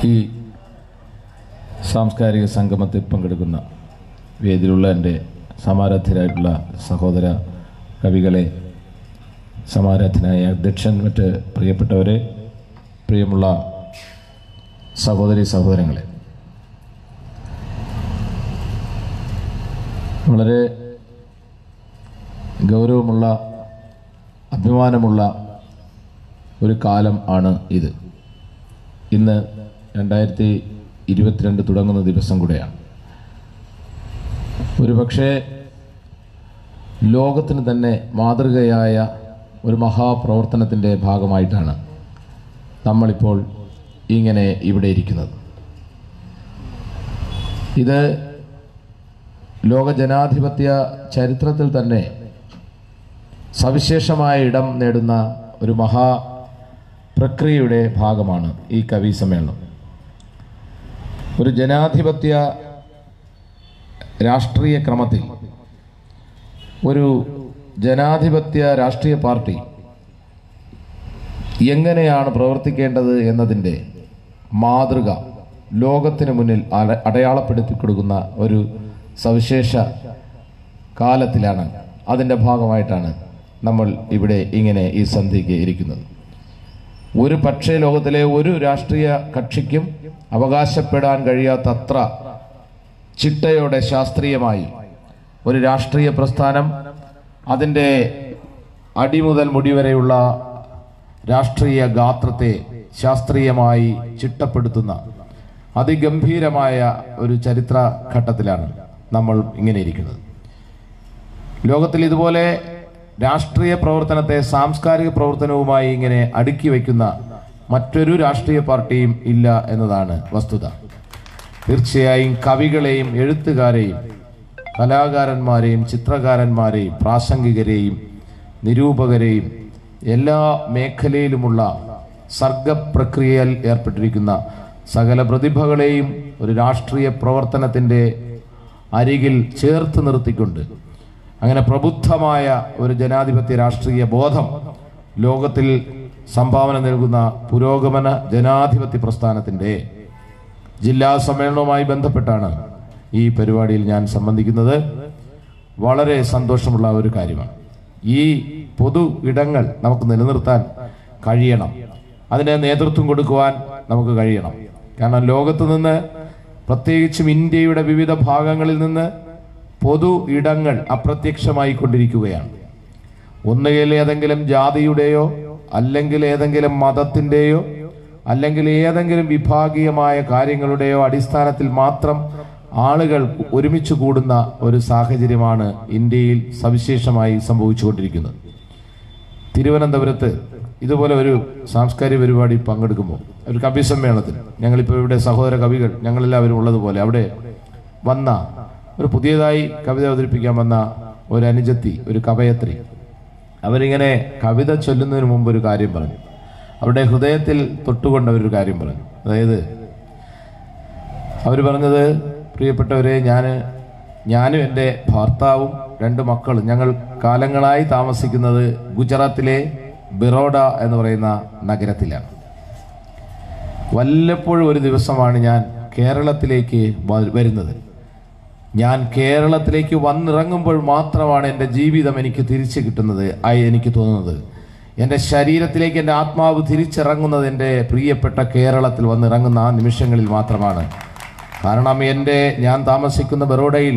ഈ സാംസ്കാരിക സംഗമത്തിൽ പങ്കെടുക്കുന്ന വേദിയിലുള്ള എൻ്റെ സമാരാധ്യരായിട്ടുള്ള സഹോദര കവികളെ സമാരാധ്യനായ അധ്യക്ഷൻ മറ്റ് പ്രിയപ്പെട്ടവരെ പ്രിയമുള്ള സഹോദരി സഹോദരങ്ങളെ വളരെ ഗൗരവമുള്ള അഭിമാനമുള്ള ഒരു കാലം ആണ് ഇത് ഇന്ന് രണ്ടായിരത്തി ഇരുപത്തിരണ്ട് തുടങ്ങുന്ന ദിവസം കൂടെയാണ് ഒരു പക്ഷേ ലോകത്തിന് തന്നെ മാതൃകയായ ഒരു മഹാപ്രവർത്തനത്തിൻ്റെ ഭാഗമായിട്ടാണ് നമ്മളിപ്പോൾ ഇങ്ങനെ ഇവിടെ ഇരിക്കുന്നത് ഇത് ലോക ജനാധിപത്യ ചരിത്രത്തിൽ തന്നെ സവിശേഷമായ ഇടം നേടുന്ന ഒരു മഹാ പ്രക്രിയയുടെ ഭാഗമാണ് ഈ കവി സമ്മേളനം ഒരു ജനാധിപത്യ രാഷ്ട്രീയ ക്രമത്തിൽ ഒരു ജനാധിപത്യ രാഷ്ട്രീയ പാർട്ടി എങ്ങനെയാണ് പ്രവർത്തിക്കേണ്ടത് എന്നതിൻ്റെ മാതൃക ലോകത്തിന് മുന്നിൽ അട- അടയാളപ്പെടുത്തി കൊടുക്കുന്ന ഒരു സവിശേഷ കാലത്തിലാണ് അതിൻ്റെ ഭാഗമായിട്ടാണ് നമ്മൾ ഇവിടെ ഇങ്ങനെ ഈ സന്ധിക്ക് ഇരിക്കുന്നത് ഒരു പക്ഷേ ലോകത്തിലെ ഒരു രാഷ്ട്രീയ കക്ഷിക്കും അവകാശപ്പെടാൻ കഴിയാത്തത്ര ചിട്ടയോടെ ശാസ്ത്രീയമായി ഒരു രാഷ്ട്രീയ പ്രസ്ഥാനം അതിൻ്റെ അടിമുതൽ മുടി വരെയുള്ള രാഷ്ട്രീയ ഗാത്രത്തെ ശാസ്ത്രീയമായി ചിട്ടപ്പെടുത്തുന്ന അതിഗംഭീരമായ ഒരു ചരിത്ര ഘട്ടത്തിലാണ് നമ്മൾ ഇങ്ങനെ ഇരിക്കുന്നത് ലോകത്തിൽ ഇതുപോലെ രാഷ്ട്രീയ പ്രവർത്തനത്തെ സാംസ്കാരിക പ്രവർത്തനവുമായി ഇങ്ങനെ അടുക്കി വയ്ക്കുന്ന മറ്റൊരു രാഷ്ട്രീയ പാർട്ടിയും ഇല്ല എന്നതാണ് വസ്തുത തീർച്ചയായും കവികളെയും എഴുത്തുകാരെയും കലാകാരന്മാരെയും ചിത്രകാരന്മാരെയും പ്രാസംഗികരെയും നിരൂപകരെയും എല്ലാ മേഖലയിലുമുള്ള സർഗപ്രക്രിയയിൽ ഏർപ്പെട്ടിരിക്കുന്ന സകല പ്രതിഭകളെയും ഒരു രാഷ്ട്രീയ പ്രവർത്തനത്തിൻ്റെ അരികിൽ ചേർത്ത് നിർത്തിക്കൊണ്ട് അങ്ങനെ പ്രബുദ്ധമായ ഒരു ജനാധിപത്യ രാഷ്ട്രീയ ബോധം ലോകത്തിൽ സംഭാവന നൽകുന്ന പുരോഗമന ജനാധിപത്യ പ്രസ്ഥാനത്തിൻ്റെ ജില്ലാ സമ്മേളനവുമായി ബന്ധപ്പെട്ടാണ് ഈ പരിപാടിയിൽ ഞാൻ സംബന്ധിക്കുന്നത് വളരെ സന്തോഷമുള്ള ഒരു കാര്യമാണ് ഈ പൊതു ഇടങ്ങൾ നമുക്ക് നിലനിർത്താൻ കഴിയണം അതിന് നേതൃത്വം കൊടുക്കുവാൻ നമുക്ക് കഴിയണം കാരണം ലോകത്ത് നിന്ന് പ്രത്യേകിച്ചും ഇന്ത്യയുടെ വിവിധ ഭാഗങ്ങളിൽ നിന്ന് പൊതു ഇടങ്ങൾ അപ്രത്യക്ഷമായി കൊണ്ടിരിക്കുകയാണ് ഒന്നുകിൽ ഏതെങ്കിലും ജാതിയുടെയോ അല്ലെങ്കിൽ ഏതെങ്കിലും മതത്തിൻ്റെയോ അല്ലെങ്കിൽ ഏതെങ്കിലും വിഭാഗീയമായ കാര്യങ്ങളുടെയോ അടിസ്ഥാനത്തിൽ മാത്രം ആളുകൾ ഒരുമിച്ച് കൂടുന്ന ഒരു സാഹചര്യമാണ് ഇന്ത്യയിൽ സവിശേഷമായി സംഭവിച്ചുകൊണ്ടിരിക്കുന്നത് തിരുവനന്തപുരത്ത് ഇതുപോലെ ഒരു സാംസ്കാരിക പരിപാടി പങ്കെടുക്കുമ്പോൾ ഒരു കവി സമ്മേളനത്തിൽ ഞങ്ങളിപ്പോൾ ഇവിടെ സഹോദര കവികൾ ഞങ്ങളെല്ലാവരും ഉള്ളതുപോലെ അവിടെ വന്ന ഒരു പുതിയതായി കവിത അവതരിപ്പിക്കാൻ വന്ന ഒരു അനുജത്തി ഒരു കവയത്രി അവരിങ്ങനെ കവിത ചൊല്ലുന്നതിന് മുമ്പ് ഒരു കാര്യം പറഞ്ഞു അവരുടെ ഹൃദയത്തിൽ തൊട്ടുകൊണ്ട് അവരൊരു കാര്യം പറഞ്ഞു അതായത് അവർ പറഞ്ഞത് പ്രിയപ്പെട്ടവരെ ഞാൻ ഞാനും എൻ്റെ ഭർത്താവും രണ്ട് മക്കളും ഞങ്ങൾ കാലങ്ങളായി താമസിക്കുന്നത് ഗുജറാത്തിലെ ബിറോഡ എന്ന് പറയുന്ന നഗരത്തിലാണ് വല്ലപ്പോഴും ഒരു ദിവസമാണ് ഞാൻ കേരളത്തിലേക്ക് വ- വരുന്നത് ഞാൻ കേരളത്തിലേക്ക് വന്നിറങ്ങുമ്പോൾ മാത്രമാണ് എൻ്റെ ജീവിതം എനിക്ക് തിരിച്ചു കിട്ടുന്നത് ആയി എനിക്ക് തോന്നുന്നത് എൻ്റെ ശരീരത്തിലേക്ക് എൻ്റെ ആത്മാവ് തിരിച്ചിറങ്ങുന്നത് എൻ്റെ പ്രിയപ്പെട്ട കേരളത്തിൽ വന്നിറങ്ങുന്ന ആ നിമിഷങ്ങളിൽ മാത്രമാണ് കാരണം എൻ്റെ ഞാൻ താമസിക്കുന്ന ബറോഡയിൽ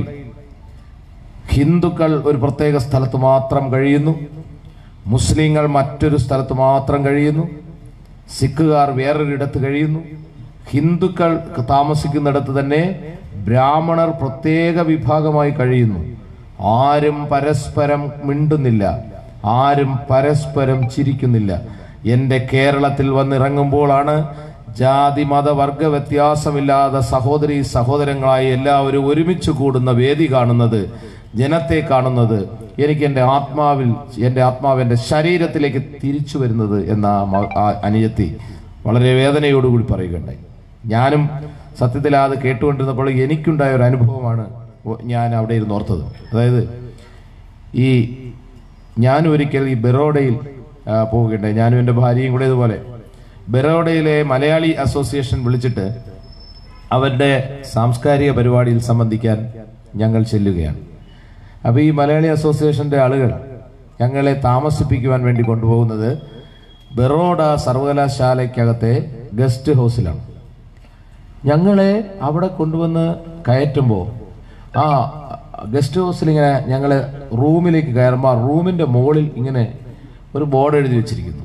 ഹിന്ദുക്കൾ ഒരു പ്രത്യേക സ്ഥലത്ത് മാത്രം കഴിയുന്നു മുസ്ലിങ്ങൾ മറ്റൊരു സ്ഥലത്ത് മാത്രം കഴിയുന്നു സിഖുകാർ വേറൊരിടത്ത് കഴിയുന്നു ഹിന്ദുക്കൾ താമസിക്കുന്നിടത്ത് തന്നെ ബ്രാഹ്മണർ പ്രത്യേക വിഭാഗമായി കഴിയുന്നു ആരും പരസ്പരം മിണ്ടുന്നില്ല ആരും പരസ്പരം ചിരിക്കുന്നില്ല എൻ്റെ കേരളത്തിൽ വന്നിറങ്ങുമ്പോഴാണ് ജാതി മത വർഗ വ്യത്യാസമില്ലാതെ സഹോദരി സഹോദരങ്ങളായി എല്ലാവരും ഒരുമിച്ച് കൂടുന്ന വേദി കാണുന്നത് ജനത്തെ കാണുന്നത് എനിക്ക് എൻ്റെ ആത്മാവിൽ എൻ്റെ ആത്മാവ് എൻ്റെ ശരീരത്തിലേക്ക് തിരിച്ചു വരുന്നത് എന്ന ആ മ- ആ അനുജത്തി വളരെ വേദനയോടുകൂടി പറയുകയുണ്ടായി ഞാനും സത്യത്തിൽ അത് കേട്ടുകൊണ്ടിരുന്നപ്പോൾ എനിക്കുണ്ടായ ഒരു അനുഭവമാണ് ഒ- ഞാൻ അവിടെ ഇരുന്ന് ഓർത്തത് അതായത് ഈ ഞാൻ ഒരിക്കൽ ഈ ബെറോഡയിൽ ആ, പോവുകയുണ്ടായി ഞാനും എൻ്റെ ഭാര്യയും കൂടെ ഇതുപോലെ ബറോഡയിലെ മലയാളി അസോസിയേഷൻ വിളിച്ചിട്ട് അവരുടെ സാംസ്കാരിക പരിപാടിയിൽ സംബന്ധിക്കാൻ ഞങ്ങൾ ചെല്ലുകയാണ് അപ്പോൾ ഈ മലയാളി അസോസിയേഷന്റെ ആളുകൾ ഞങ്ങളെ താമസിപ്പിക്കുവാൻ വേണ്ടി കൊണ്ടുപോകുന്നത് ബറോഡ സർവകലാശാലയ്ക്കകത്തെ ഗസ്റ്റ് ഹൗസിലാണ് ഞങ്ങളെ അവിടെ കൊണ്ടുവന്ന് കയറ്റുമ്പോൾ ആ ഗസ്റ്റ് ഹൗസിൽ ഇങ്ങനെ ഞങ്ങൾ റൂമിലേക്ക് കയറുമ്പോൾ ആ റൂമിന്റെ മുകളിൽ ഇങ്ങനെ ഒരു ബോർഡ് എഴുതി വെച്ചിരിക്കുന്നു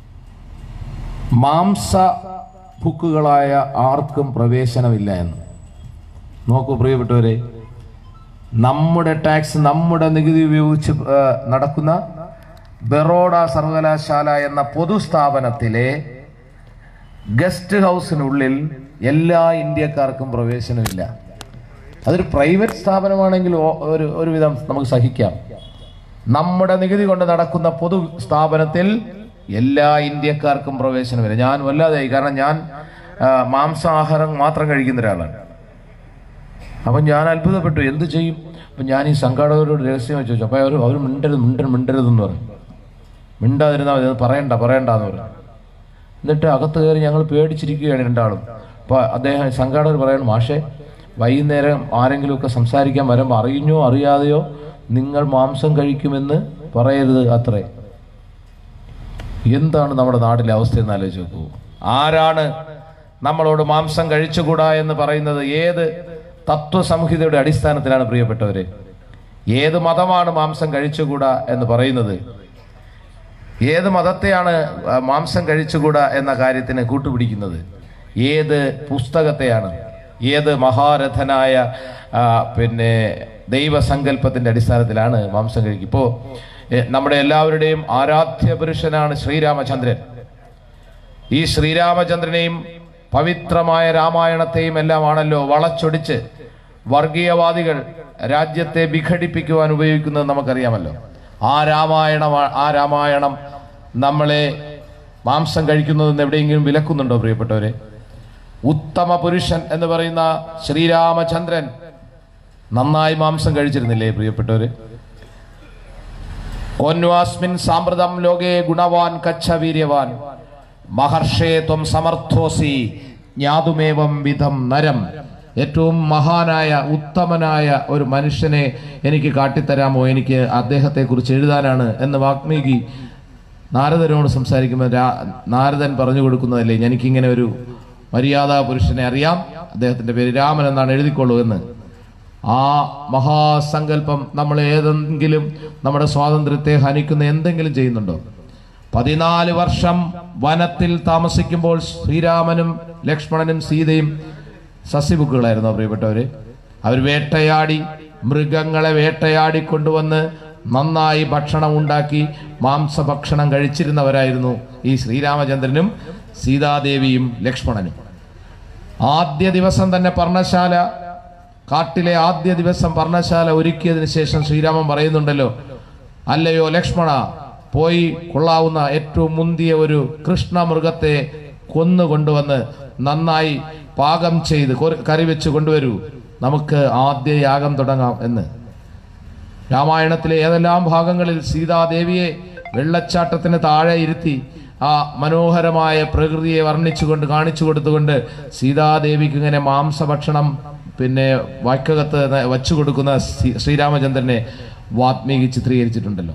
മാംസ ഭുക്കുകളായ ആർക്കും പ്രവേശനമില്ല എന്ന് നോക്കൂ പ്രിയപ്പെട്ടവരെ നമ്മുടെ ടാക്സ് നമ്മുടെ നികുതി ഉപയോഗിച്ച് ആ, നടക്കുന്ന ബറോഡ സർവകലാശാല എന്ന പൊതുസ്ഥാപനത്തിലെ ഗസ്റ്റ് ഹൗസിനുള്ളിൽ എല്ലാ ഇന്ത്യക്കാർക്കും പ്രവേശനമില്ല അതൊരു പ്രൈവറ്റ് സ്ഥാപനമാണെങ്കിൽ ഓ- ഒരു ഒരുവിധം നമുക്ക് സഹിക്കാം നമ്മുടെ നികുതി കൊണ്ട് നടക്കുന്ന പൊതു സ്ഥാപനത്തിൽ എല്ലാ ഇന്ത്യക്കാർക്കും പ്രവേശനമില്ല ഞാൻ വല്ലാതെയായി കാരണം ഞാൻ ആ, മാംസാഹാരം മാത്രം കഴിക്കുന്ന ഒരാളാണ് അപ്പം ഞാൻ അത്ഭുതപ്പെട്ടു എന്ത് ചെയ്യും അപ്പം ഞാൻ ഈ സംഘാടകരോട് രഹസ്യം ചോദിച്ചു അപ്പം അവർ അവർ മിണ്ടരുത് മിണ്ടരുത് മിണ്ടരുതെന്ന് പറഞ്ഞു മിണ്ടാതിരുന്നാൽ മതി അത് പറയണ്ട പറയണ്ട എന്ന് പറഞ്ഞു എന്നിട്ട് അകത്ത് കയറി ഞങ്ങൾ പേടിച്ചിരിക്കുകയാണ് രണ്ടാളും അപ്പോൾ അദ്ദേഹം സംഘാടകർ പറയണം മാഷെ വൈകുന്നേരം ആരെങ്കിലുമൊക്കെ സംസാരിക്കാൻ വരുമ്പോൾ അറിഞ്ഞോ അറിയാതെയോ നിങ്ങൾ മാംസം കഴിക്കുമെന്ന് പറയരുത് അത്രേ എന്താണ് നമ്മുടെ നാട്ടിലെ അവസ്ഥ എന്ന് ആലോചിച്ച് നോക്കൂ ആരാണ് നമ്മളോട് മാംസം കഴിച്ചുകൂടാ എന്ന് പറയുന്നത് ഏത് തത്വസംഹിതയുടെ അടിസ്ഥാനത്തിലാണ് പ്രിയപ്പെട്ടവരെ ഏത് മതമാണ് മാംസം കഴിച്ചുകൂടാ എന്ന് പറയുന്നത് ഏത് മതത്തെയാണ് ആ, മാംസം കഴിച്ചുകൂടാ എന്ന കാര്യത്തിന് കൂട്ടുപിടിക്കുന്നത് ഏത് പുസ്തകത്തെയാണ് ഏത് മഹാരഥനായ ആ, പിന്നെ ദൈവസങ്കല്പത്തിന്റെ അടിസ്ഥാനത്തിലാണ് മാംസം കഴിക്കുക ഇപ്പോ എ, നമ്മുടെ എല്ലാവരുടെയും ആരാധ്യ പുരുഷനാണ് ശ്രീരാമചന്ദ്രൻ ഈ ശ്രീരാമചന്ദ്രനെയും പവിത്രമായ രാമായണത്തെയും എല്ലാമാണല്ലോ വളച്ചൊടിച്ച് വർഗീയവാദികൾ രാജ്യത്തെ വിഘടിപ്പിക്കുവാൻ ഉപയോഗിക്കുന്നത് നമുക്കറിയാമല്ലോ ആ രാമായണം ആ രാമായണം നമ്മളെ മാംസം കഴിക്കുന്നതെന്ന് എവിടെയെങ്കിലും വിലക്കുന്നുണ്ടോ പ്രിയപ്പെട്ടവരെ ഉത്തമ പുരുഷൻ എന്ന് പറയുന്ന ശ്രീരാമചന്ദ്രൻ നന്നായി മാംസം കഴിച്ചിരുന്നില്ലേ പ്രിയപ്പെട്ടവര് ഓന്വാസ്മിൻ സാമ്പ്രതം ലോകേ ഗുണവാൻ കച്ഛ വീര്യവാൻ മഹർഷേ ത്വം സമർത്ഥോസി ജ്ഞാതുമേവം വിധം നരം ഏറ്റവും മഹാനായ ഉത്തമനായ ഒരു മനുഷ്യനെ എനിക്ക് കാട്ടിത്തരാമോ എനിക്ക് അദ്ദേഹത്തെ കുറിച്ച് എഴുതാനാണ് എന്ന് വാഗ്മീകി നാരദനോട് സംസാരിക്കുമ്പോൾ രാ- നാരദൻ പറഞ്ഞു കൊടുക്കുന്നതല്ലേ എനിക്കിങ്ങനെ ഒരു മര്യാദാ പുരുഷനെ അറിയാം അദ്ദേഹത്തിന്റെ പേര് രാമൻ എന്നാണ് എഴുതിക്കൊള്ളൂ എന്ന് ആ മഹാസങ്കല്പം നമ്മൾ ഏതെങ്കിലും നമ്മുടെ സ്വാതന്ത്ര്യത്തെ ഹനിക്കുന്ന എന്തെങ്കിലും ചെയ്യുന്നുണ്ടോ പതിനാല് വർഷം വനത്തിൽ താമസിക്കുമ്പോൾ ശ്രീരാമനും ലക്ഷ്മണനും സീതയും സസ്യബുക്കുകളായിരുന്നു പ്രിയപ്പെട്ടവര് അവർ വേട്ടയാടി മൃഗങ്ങളെ വേട്ടയാടി കൊണ്ടുവന്ന് നന്നായി ഭക്ഷണം ഉണ്ടാക്കി മാംസഭക്ഷണം കഴിച്ചിരുന്നവരായിരുന്നു ഈ ശ്രീരാമചന്ദ്രനും സീതാദേവിയും ലക്ഷ്മണനും ആദ്യ ദിവസം തന്നെ പർണശാല കാട്ടിലെ ആദ്യ ദിവസം പർണശാല ഒരുക്കിയതിന് ശേഷം ശ്രീരാമൻ പറയുന്നുണ്ടല്ലോ അല്ലയോ ലക്ഷ്മണ പോയി കൊള്ളാവുന്ന ഏറ്റവും മുന്തിയ ഒരു കൃഷ്ണമൃഗത്തെ കൊന്നു കൊണ്ടുവന്ന് നന്നായി പാകം ചെയ്ത് കൊ- കറി വെച്ച് കൊണ്ടുവരൂ നമുക്ക് ആദ്യ യാഗം തുടങ്ങാം എന്ന് രാമായണത്തിലെ ഏതെല്ലാം ഭാഗങ്ങളിൽ സീതാദേവിയെ വെള്ളച്ചാട്ടത്തിന് താഴെ ഇരുത്തി ആ മനോഹരമായ പ്രകൃതിയെ വർണ്ണിച്ചുകൊണ്ട് കാണിച്ചു കൊടുത്തുകൊണ്ട് സീതാദേവിക്ക് ഇങ്ങനെ മാംസഭക്ഷണം പിന്നെ വാക്കകത്ത് വച്ചു കൊടുക്കുന്ന ശ്രീ- ശ്രീരാമചന്ദ്രനെ വാത്മീകി ചിത്രീകരിച്ചിട്ടുണ്ടല്ലോ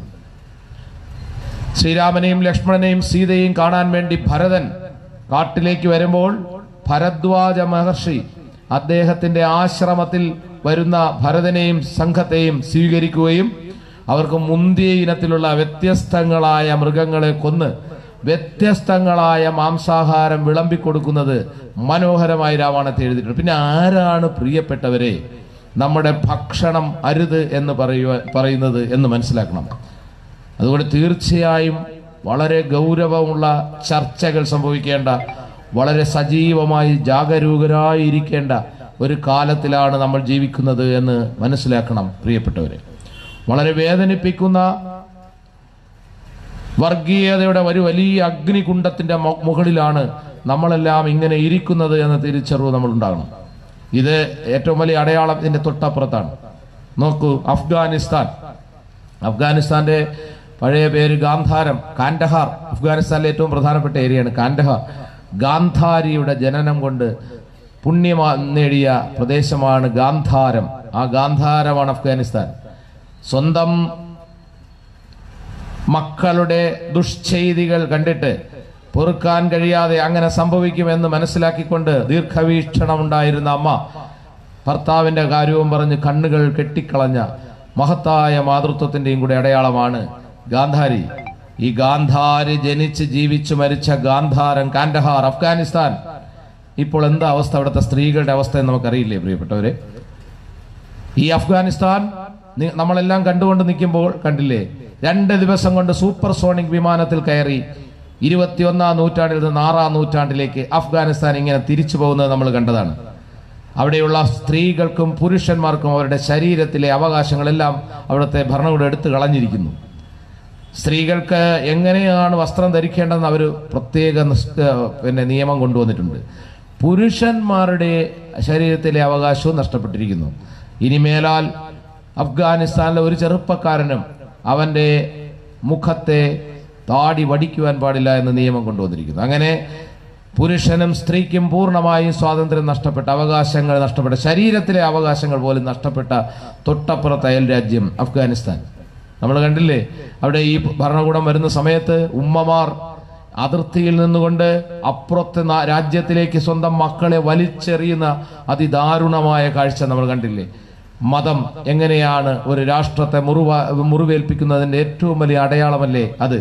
ശ്രീരാമനെയും ലക്ഷ്മണനെയും സീതയെയും കാണാൻ വേണ്ടി ഭരതൻ കാട്ടിലേക്ക് വരുമ്പോൾ ഭരദ്വാജ മഹർഷി അദ്ദേഹത്തിന്റെ ആശ്രമത്തിൽ വരുന്ന ഭരതനെയും സംഘത്തെയും സ്വീകരിക്കുകയും അവർക്ക് മുന്തിയ ഇനത്തിലുള്ള വ്യത്യസ്തങ്ങളായ മൃഗങ്ങളെ കൊന്ന് വ്യത്യസ്തങ്ങളായ മാംസാഹാരം വിളമ്പിക്കൊടുക്കുന്നത് മനോഹരമായി രാമായണത്തെ എഴുതിയിട്ടുണ്ട് പിന്നെ ആരാണ് പ്രിയപ്പെട്ടവരെ നമ്മുടെ ഭക്ഷണം അരുത് എന്ന് പറയുക പറയുന്നത് എന്ന് മനസ്സിലാക്കണം അതുകൊണ്ട് തീർച്ചയായും വളരെ ഗൗരവമുള്ള ചർച്ചകൾ സംഭവിക്കേണ്ട വളരെ സജീവമായി ജാഗരൂകരായി ഇരിക്കേണ്ട ഒരു കാലത്തിലാണ് നമ്മൾ ജീവിക്കുന്നത് എന്ന് മനസ്സിലാക്കണം പ്രിയപ്പെട്ടവരെ വളരെ വേദനിപ്പിക്കുന്ന വർഗീയതയുടെ ഒരു വലിയ അഗ്നികുണ്ഡത്തിന്റെ മു- മുകളിലാണ് നമ്മളെല്ലാം ഇങ്ങനെ ഇരിക്കുന്നത് എന്ന തിരിച്ചറിവ് നമ്മൾ ഉണ്ടാകണം ഇത് ഏറ്റവും വലിയ അടയാളം ഇതിന്റെ തൊട്ടപ്പുറത്താണ് നോക്കൂ അഫ്ഗാനിസ്ഥാൻ അഫ്ഗാനിസ്ഥാന്റെ പഴയ പേര് ഗാന്ധാരം കാൻഡഹാർ അഫ്ഗാനിസ്ഥാനിലെ ഏറ്റവും പ്രധാനപ്പെട്ട ഏരിയയാണ് കാൻഡഹാർ ഗാന്ധാരിയുടെ ജനനം കൊണ്ട് പുണ്യം നേടിയ പ്രദേശമാണ് ഗാന്ധാരം ആ ഗാന്ധാരമാണ് അഫ്ഗാനിസ്ഥാൻ സ്വന്തം മക്കളുടെ ദുഷ്ചെയ്തികൾ കണ്ടിട്ട് പൊറുക്കാൻ കഴിയാതെ അങ്ങനെ സംഭവിക്കുമെന്ന് മനസ്സിലാക്കിക്കൊണ്ട് ദീർഘവീക്ഷണം ഉണ്ടായിരുന്ന അമ്മ ഭർത്താവിന്റെ കാര്യവും പറഞ്ഞ് കണ്ണുകൾ കെട്ടിക്കളഞ്ഞ മഹത്തായ മാതൃത്വത്തിന്റെയും കൂടെ അടയാളമാണ് ഗാന്ധാരി ഈ ഗാന്ധാരി ജനിച്ച് ജീവിച്ചു മരിച്ച ഗാന്ധാരം കാൻഡഹാർ അഫ്ഗാനിസ്ഥാൻ ഇപ്പോൾ എന്താ അവസ്ഥ അവിടുത്തെ സ്ത്രീകളുടെ അവസ്ഥ എന്ന് നമുക്കറിയില്ലേ പ്രിയപ്പെട്ടവരെ ഈ അഫ്ഗാനിസ്ഥാൻ നി- നമ്മളെല്ലാം കണ്ടുകൊണ്ട് നിൽക്കുമ്പോൾ കണ്ടില്ലേ രണ്ട് ദിവസം കൊണ്ട് സൂപ്പർ സോണിക് വിമാനത്തിൽ കയറി ഇരുപത്തിയൊന്നാം നൂറ്റാണ്ടിൽ നിന്ന് ആറാം നൂറ്റാണ്ടിലേക്ക് അഫ്ഗാനിസ്ഥാൻ ഇങ്ങനെ തിരിച്ചു പോകുന്നത് നമ്മൾ കണ്ടതാണ് അവിടെയുള്ള സ്ത്രീകൾക്കും പുരുഷന്മാർക്കും അവരുടെ ശരീരത്തിലെ അവകാശങ്ങളെല്ലാം അവിടുത്തെ ഭരണകൂടം എടുത്തു കളഞ്ഞിരിക്കുന്നു സ്ത്രീകൾക്ക് എങ്ങനെയാണ് വസ്ത്രം ധരിക്കേണ്ടതെന്ന് അവർ പ്രത്യേക നിസ്- ഏഹ് പിന്നെ നിയമം കൊണ്ടുവന്നിട്ടുണ്ട് പുരുഷന്മാരുടെ ശരീരത്തിലെ അവകാശവും നഷ്ടപ്പെട്ടിരിക്കുന്നു ഇനിമേലാൽ അഫ്ഗാനിസ്ഥാനിലെ ഒരു ചെറുപ്പക്കാരനും അവന്റെ മുഖത്തെ താടി വടിക്കുവാൻ പാടില്ല എന്ന് നിയമം കൊണ്ടുവന്നിരിക്കുന്നു അങ്ങനെ പുരുഷനും സ്ത്രീക്കും പൂർണ്ണമായും സ്വാതന്ത്ര്യം നഷ്ടപ്പെട്ട അവകാശങ്ങൾ നഷ്ടപ്പെട്ട ശരീരത്തിലെ അവകാശങ്ങൾ പോലും നഷ്ടപ്പെട്ട തൊട്ടപ്പുറത്ത് അയൽ രാജ്യം അഫ്ഗാനിസ്ഥാൻ നമ്മൾ കണ്ടില്ലേ അവിടെ ഈ ഭരണകൂടം വരുന്ന സമയത്ത് ഉമ്മമാർ അതിർത്തിയിൽ നിന്നുകൊണ്ട് അപ്പുറത്തെ നാ- രാജ്യത്തിലേക്ക് സ്വന്തം മക്കളെ വലിച്ചെറിയുന്ന അതിദാരുണമായ കാഴ്ച നമ്മൾ കണ്ടില്ലേ മതം എങ്ങനെയാണ് ഒരു രാഷ്ട്രത്തെ മുറിവ മുറിവേൽപ്പിക്കുന്നതിന്റെ ഏറ്റവും വലിയ അടയാളമല്ലേ അത്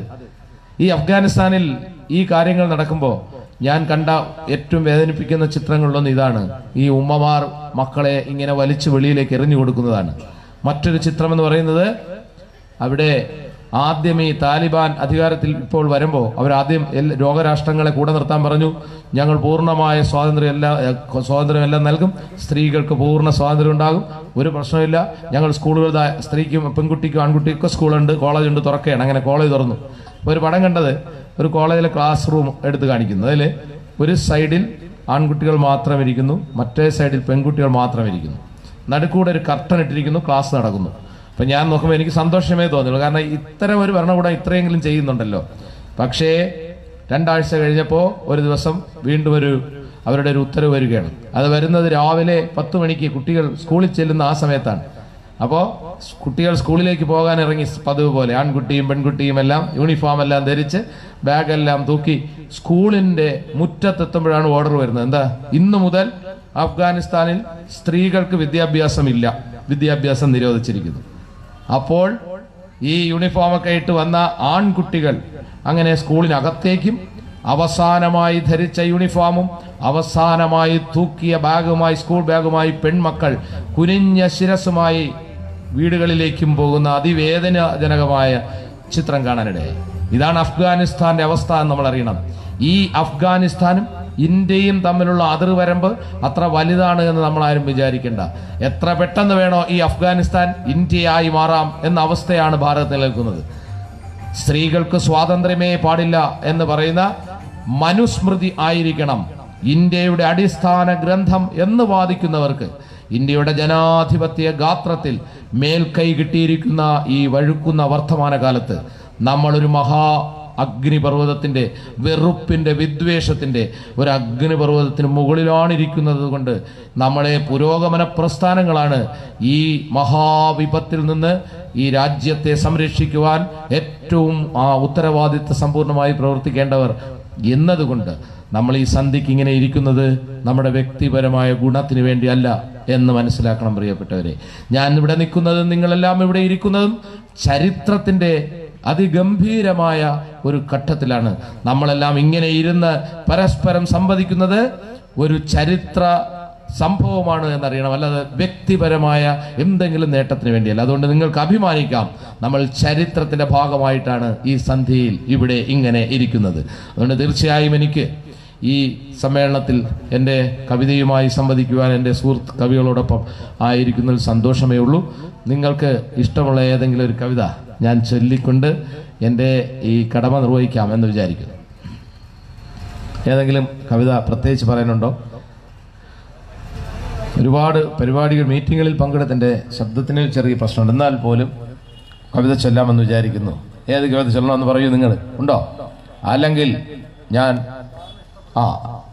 ഈ അഫ്ഗാനിസ്ഥാനിൽ ഈ കാര്യങ്ങൾ നടക്കുമ്പോൾ ഞാൻ കണ്ട ഏറ്റവും വേദനിപ്പിക്കുന്ന ചിത്രങ്ങളിലൊന്ന് ഇതാണ് ഈ ഉമ്മമാർ മക്കളെ ഇങ്ങനെ വലിച്ചു വെളിയിലേക്ക് എറിഞ്ഞു കൊടുക്കുന്നതാണ് മറ്റൊരു ചിത്രം എന്ന് പറയുന്നത് അവിടെ ആദ്യം ഈ താലിബാൻ അധികാരത്തിൽ ഇപ്പോൾ വരുമ്പോൾ അവർ ആദ്യം എല്ലാ- ലോകരാഷ്ട്രങ്ങളെ കൂടെ നിർത്താൻ പറഞ്ഞു ഞങ്ങൾ പൂർണ്ണമായ സ്വാതന്ത്ര്യം എല്ലാ ഏഹ്, സ്വാതന്ത്ര്യം എല്ലാം നൽകും സ്ത്രീകൾക്ക് പൂർണ്ണ സ്വാതന്ത്ര്യം ഉണ്ടാകും ഒരു പ്രശ്നമില്ല ഞങ്ങൾ സ്കൂളുകൾ ദാ സ്ത്രീക്കും പെൺകുട്ടിക്കും ആൺകുട്ടിക്കും സ്കൂളുണ്ട് കോളേജ് ഉണ്ട് തുറക്കുകയാണ് അങ്ങനെ കോളേജ് തുറന്നു അപ്പോൾ ഒരു പടം കണ്ടത് ഒരു കോളേജിലെ ക്ലാസ് റൂം എടുത്ത് കാണിക്കുന്നു അതിൽ ഒരു സൈഡിൽ ആൺകുട്ടികൾ മാത്രം ഇരിക്കുന്നു മറ്റേ സൈഡിൽ പെൺകുട്ടികൾ മാത്രം ഇരിക്കുന്നു നടുക്കൂടെ ഒരു കർട്ടൻ ഇട്ടിരിക്കുന്നു ക്ലാസ് നടക്കുന്നു അപ്പൊ ഞാൻ നോക്കുമ്പോൾ എനിക്ക് സന്തോഷമേ തോന്നുള്ളൂ കാരണം ഇത്തരം ഒരു ഭരണകൂടം ഇത്രയെങ്കിലും ചെയ്യുന്നുണ്ടല്ലോ പക്ഷേ രണ്ടാഴ്ച കഴിഞ്ഞപ്പോൾ ഒരു ദിവസം വീണ്ടും ഒരു അവരുടെ ഒരു ഉത്തരവ് വരികയാണ് അത് വരുന്നത് രാവിലെ പത്ത് മണിക്ക് കുട്ടികൾ സ്കൂളിൽ ചെല്ലുന്ന ആ സമയത്താണ് അപ്പോൾ കുട്ടികൾ സ്കൂളിലേക്ക് പോകാൻ ഇറങ്ങി പതിവ് പോലെ ആൺകുട്ടിയും പെൺകുട്ടിയും എല്ലാം യൂണിഫോം എല്ലാം ധരിച്ച് ബാഗെല്ലാം തൂക്കി സ്കൂളിന്റെ മുറ്റത്തെത്തുമ്പോഴാണ് ഓർഡർ വരുന്നത് എന്താ ഇന്നു മുതൽ അഫ്ഗാനിസ്ഥാനിൽ സ്ത്രീകൾക്ക് വിദ്യാഭ്യാസം ഇല്ല വിദ്യാഭ്യാസം നിരോധിച്ചിരിക്കുന്നു അപ്പോൾ ഈ യൂണിഫോമൊക്കെ ഇട്ട് വന്ന ആൺകുട്ടികൾ അങ്ങനെ സ്കൂളിനകത്തേക്കും അവസാനമായി ധരിച്ച യൂണിഫോമും അവസാനമായി തൂക്കിയ ബാഗുമായി സ്കൂൾ ബാഗുമായി പെൺമക്കൾ കുനിഞ്ഞ ശിരസുമായി വീടുകളിലേക്കും പോകുന്ന അതിവേദനാജനകമായ ചിത്രം കാണാനിടയായി ഇതാണ് അഫ്ഗാനിസ്ഥാന്റെ അവസ്ഥ എന്ന് നമ്മൾ അറിയണം ഈ അഫ്ഗാനിസ്ഥാനും ഇന്ത്യയും തമ്മിലുള്ള അതിർവരമ്പ് അത്ര വലുതാണ് എന്ന് നമ്മൾ ആരും വിചാരിക്കേണ്ട എത്ര പെട്ടെന്ന് വേണോ ഈ അഫ്ഗാനിസ്ഥാൻ ഇന്ത്യയായി മാറാം എന്ന അവസ്ഥയാണ് ഭാരത് നിലനിൽക്കുന്നത് സ്ത്രീകൾക്ക് സ്വാതന്ത്ര്യമേ പാടില്ല എന്ന് പറയുന്ന മനുസ്മൃതി ആയിരിക്കണം ഇന്ത്യയുടെ അടിസ്ഥാന ഗ്രന്ഥം എന്ന് വാദിക്കുന്നവർക്ക് ഇന്ത്യയുടെ ജനാധിപത്യ ഗാത്രത്തിൽ മേൽക്കൈ കിട്ടിയിരിക്കുന്ന ഈ വഴുക്കുന്ന വർത്തമാനകാലത്ത് നമ്മളൊരു മഹാ അഗ്നിപർവ്വതത്തിന്റെ വെറുപ്പിന്റെ വിദ്വേഷത്തിന്റെ ഒരു അഗ്നിപർവ്വതത്തിന് മുകളിലാണ് ഇരിക്കുന്നത് കൊണ്ട് നമ്മളെ പുരോഗമന പ്രസ്ഥാനങ്ങളാണ് ഈ മഹാവിപത്തിൽ നിന്ന് ഈ രാജ്യത്തെ സംരക്ഷിക്കുവാൻ ഏറ്റവും ആ ഉത്തരവാദിത്വ സമ്പൂർണ്ണമായി പ്രവർത്തിക്കേണ്ടവർ എന്നതുകൊണ്ട് നമ്മൾ ഈ സന്ധിക്ക് ഇങ്ങനെ ഇരിക്കുന്നത് നമ്മുടെ വ്യക്തിപരമായ ഗുണത്തിന് വേണ്ടിയല്ല എന്ന് മനസ്സിലാക്കണം പ്രിയപ്പെട്ടവരെ ഞാൻ ഇവിടെ നിൽക്കുന്നതും നിങ്ങളെല്ലാം ഇവിടെ ഇരിക്കുന്നതും ചരിത്രത്തിന്റെ അതിഗംഭീരമായ ഒരു ഘട്ടത്തിലാണ് നമ്മളെല്ലാം ഇങ്ങനെ ഇരുന്ന് പരസ്പരം സംവദിക്കുന്നത് ഒരു ചരിത്ര സംഭവമാണ് എന്നറിയണം അല്ലാതെ വ്യക്തിപരമായ എന്തെങ്കിലും നേട്ടത്തിന് വേണ്ടിയല്ല അതുകൊണ്ട് നിങ്ങൾക്ക് അഭിമാനിക്കാം നമ്മൾ ചരിത്രത്തിന്റെ ഭാഗമായിട്ടാണ് ഈ സന്ധിയിൽ ഇവിടെ ഇങ്ങനെ ഇരിക്കുന്നത് അതുകൊണ്ട് തീർച്ചയായും എനിക്ക് ഈ സമ്മേളനത്തിൽ എൻ്റെ കവിതയുമായി സംവദിക്കുവാൻ എൻ്റെ സുഹൃത്ത് കവികളോടൊപ്പം ആയിരിക്കുന്നതിൽ സന്തോഷമേ ഉള്ളൂ നിങ്ങൾക്ക് ഇഷ്ടമുള്ള ഏതെങ്കിലും ഒരു കവിത ഞാൻ ചൊല്ലിക്കൊണ്ട് എൻ്റെ ഈ കടമ നിർവഹിക്കാം എന്ന് വിചാരിക്കുന്നു ഏതെങ്കിലും കവിത പ്രത്യേകിച്ച് പറയാനുണ്ടോ ഒരുപാട് പരിപാടികൾ മീറ്റിങ്ങുകളിൽ പങ്കെടുത്തതിൻ്റെ ശബ്ദത്തിന് ചെറിയ പ്രശ്നമുണ്ട് എന്നാൽ പോലും കവിത ചൊല്ലാമെന്ന് വിചാരിക്കുന്നു ഏത് കവിത ചൊല്ലണമെന്ന് പറയൂ നിങ്ങൾ ഉണ്ടോ അല്ലെങ്കിൽ ഞാൻ ആ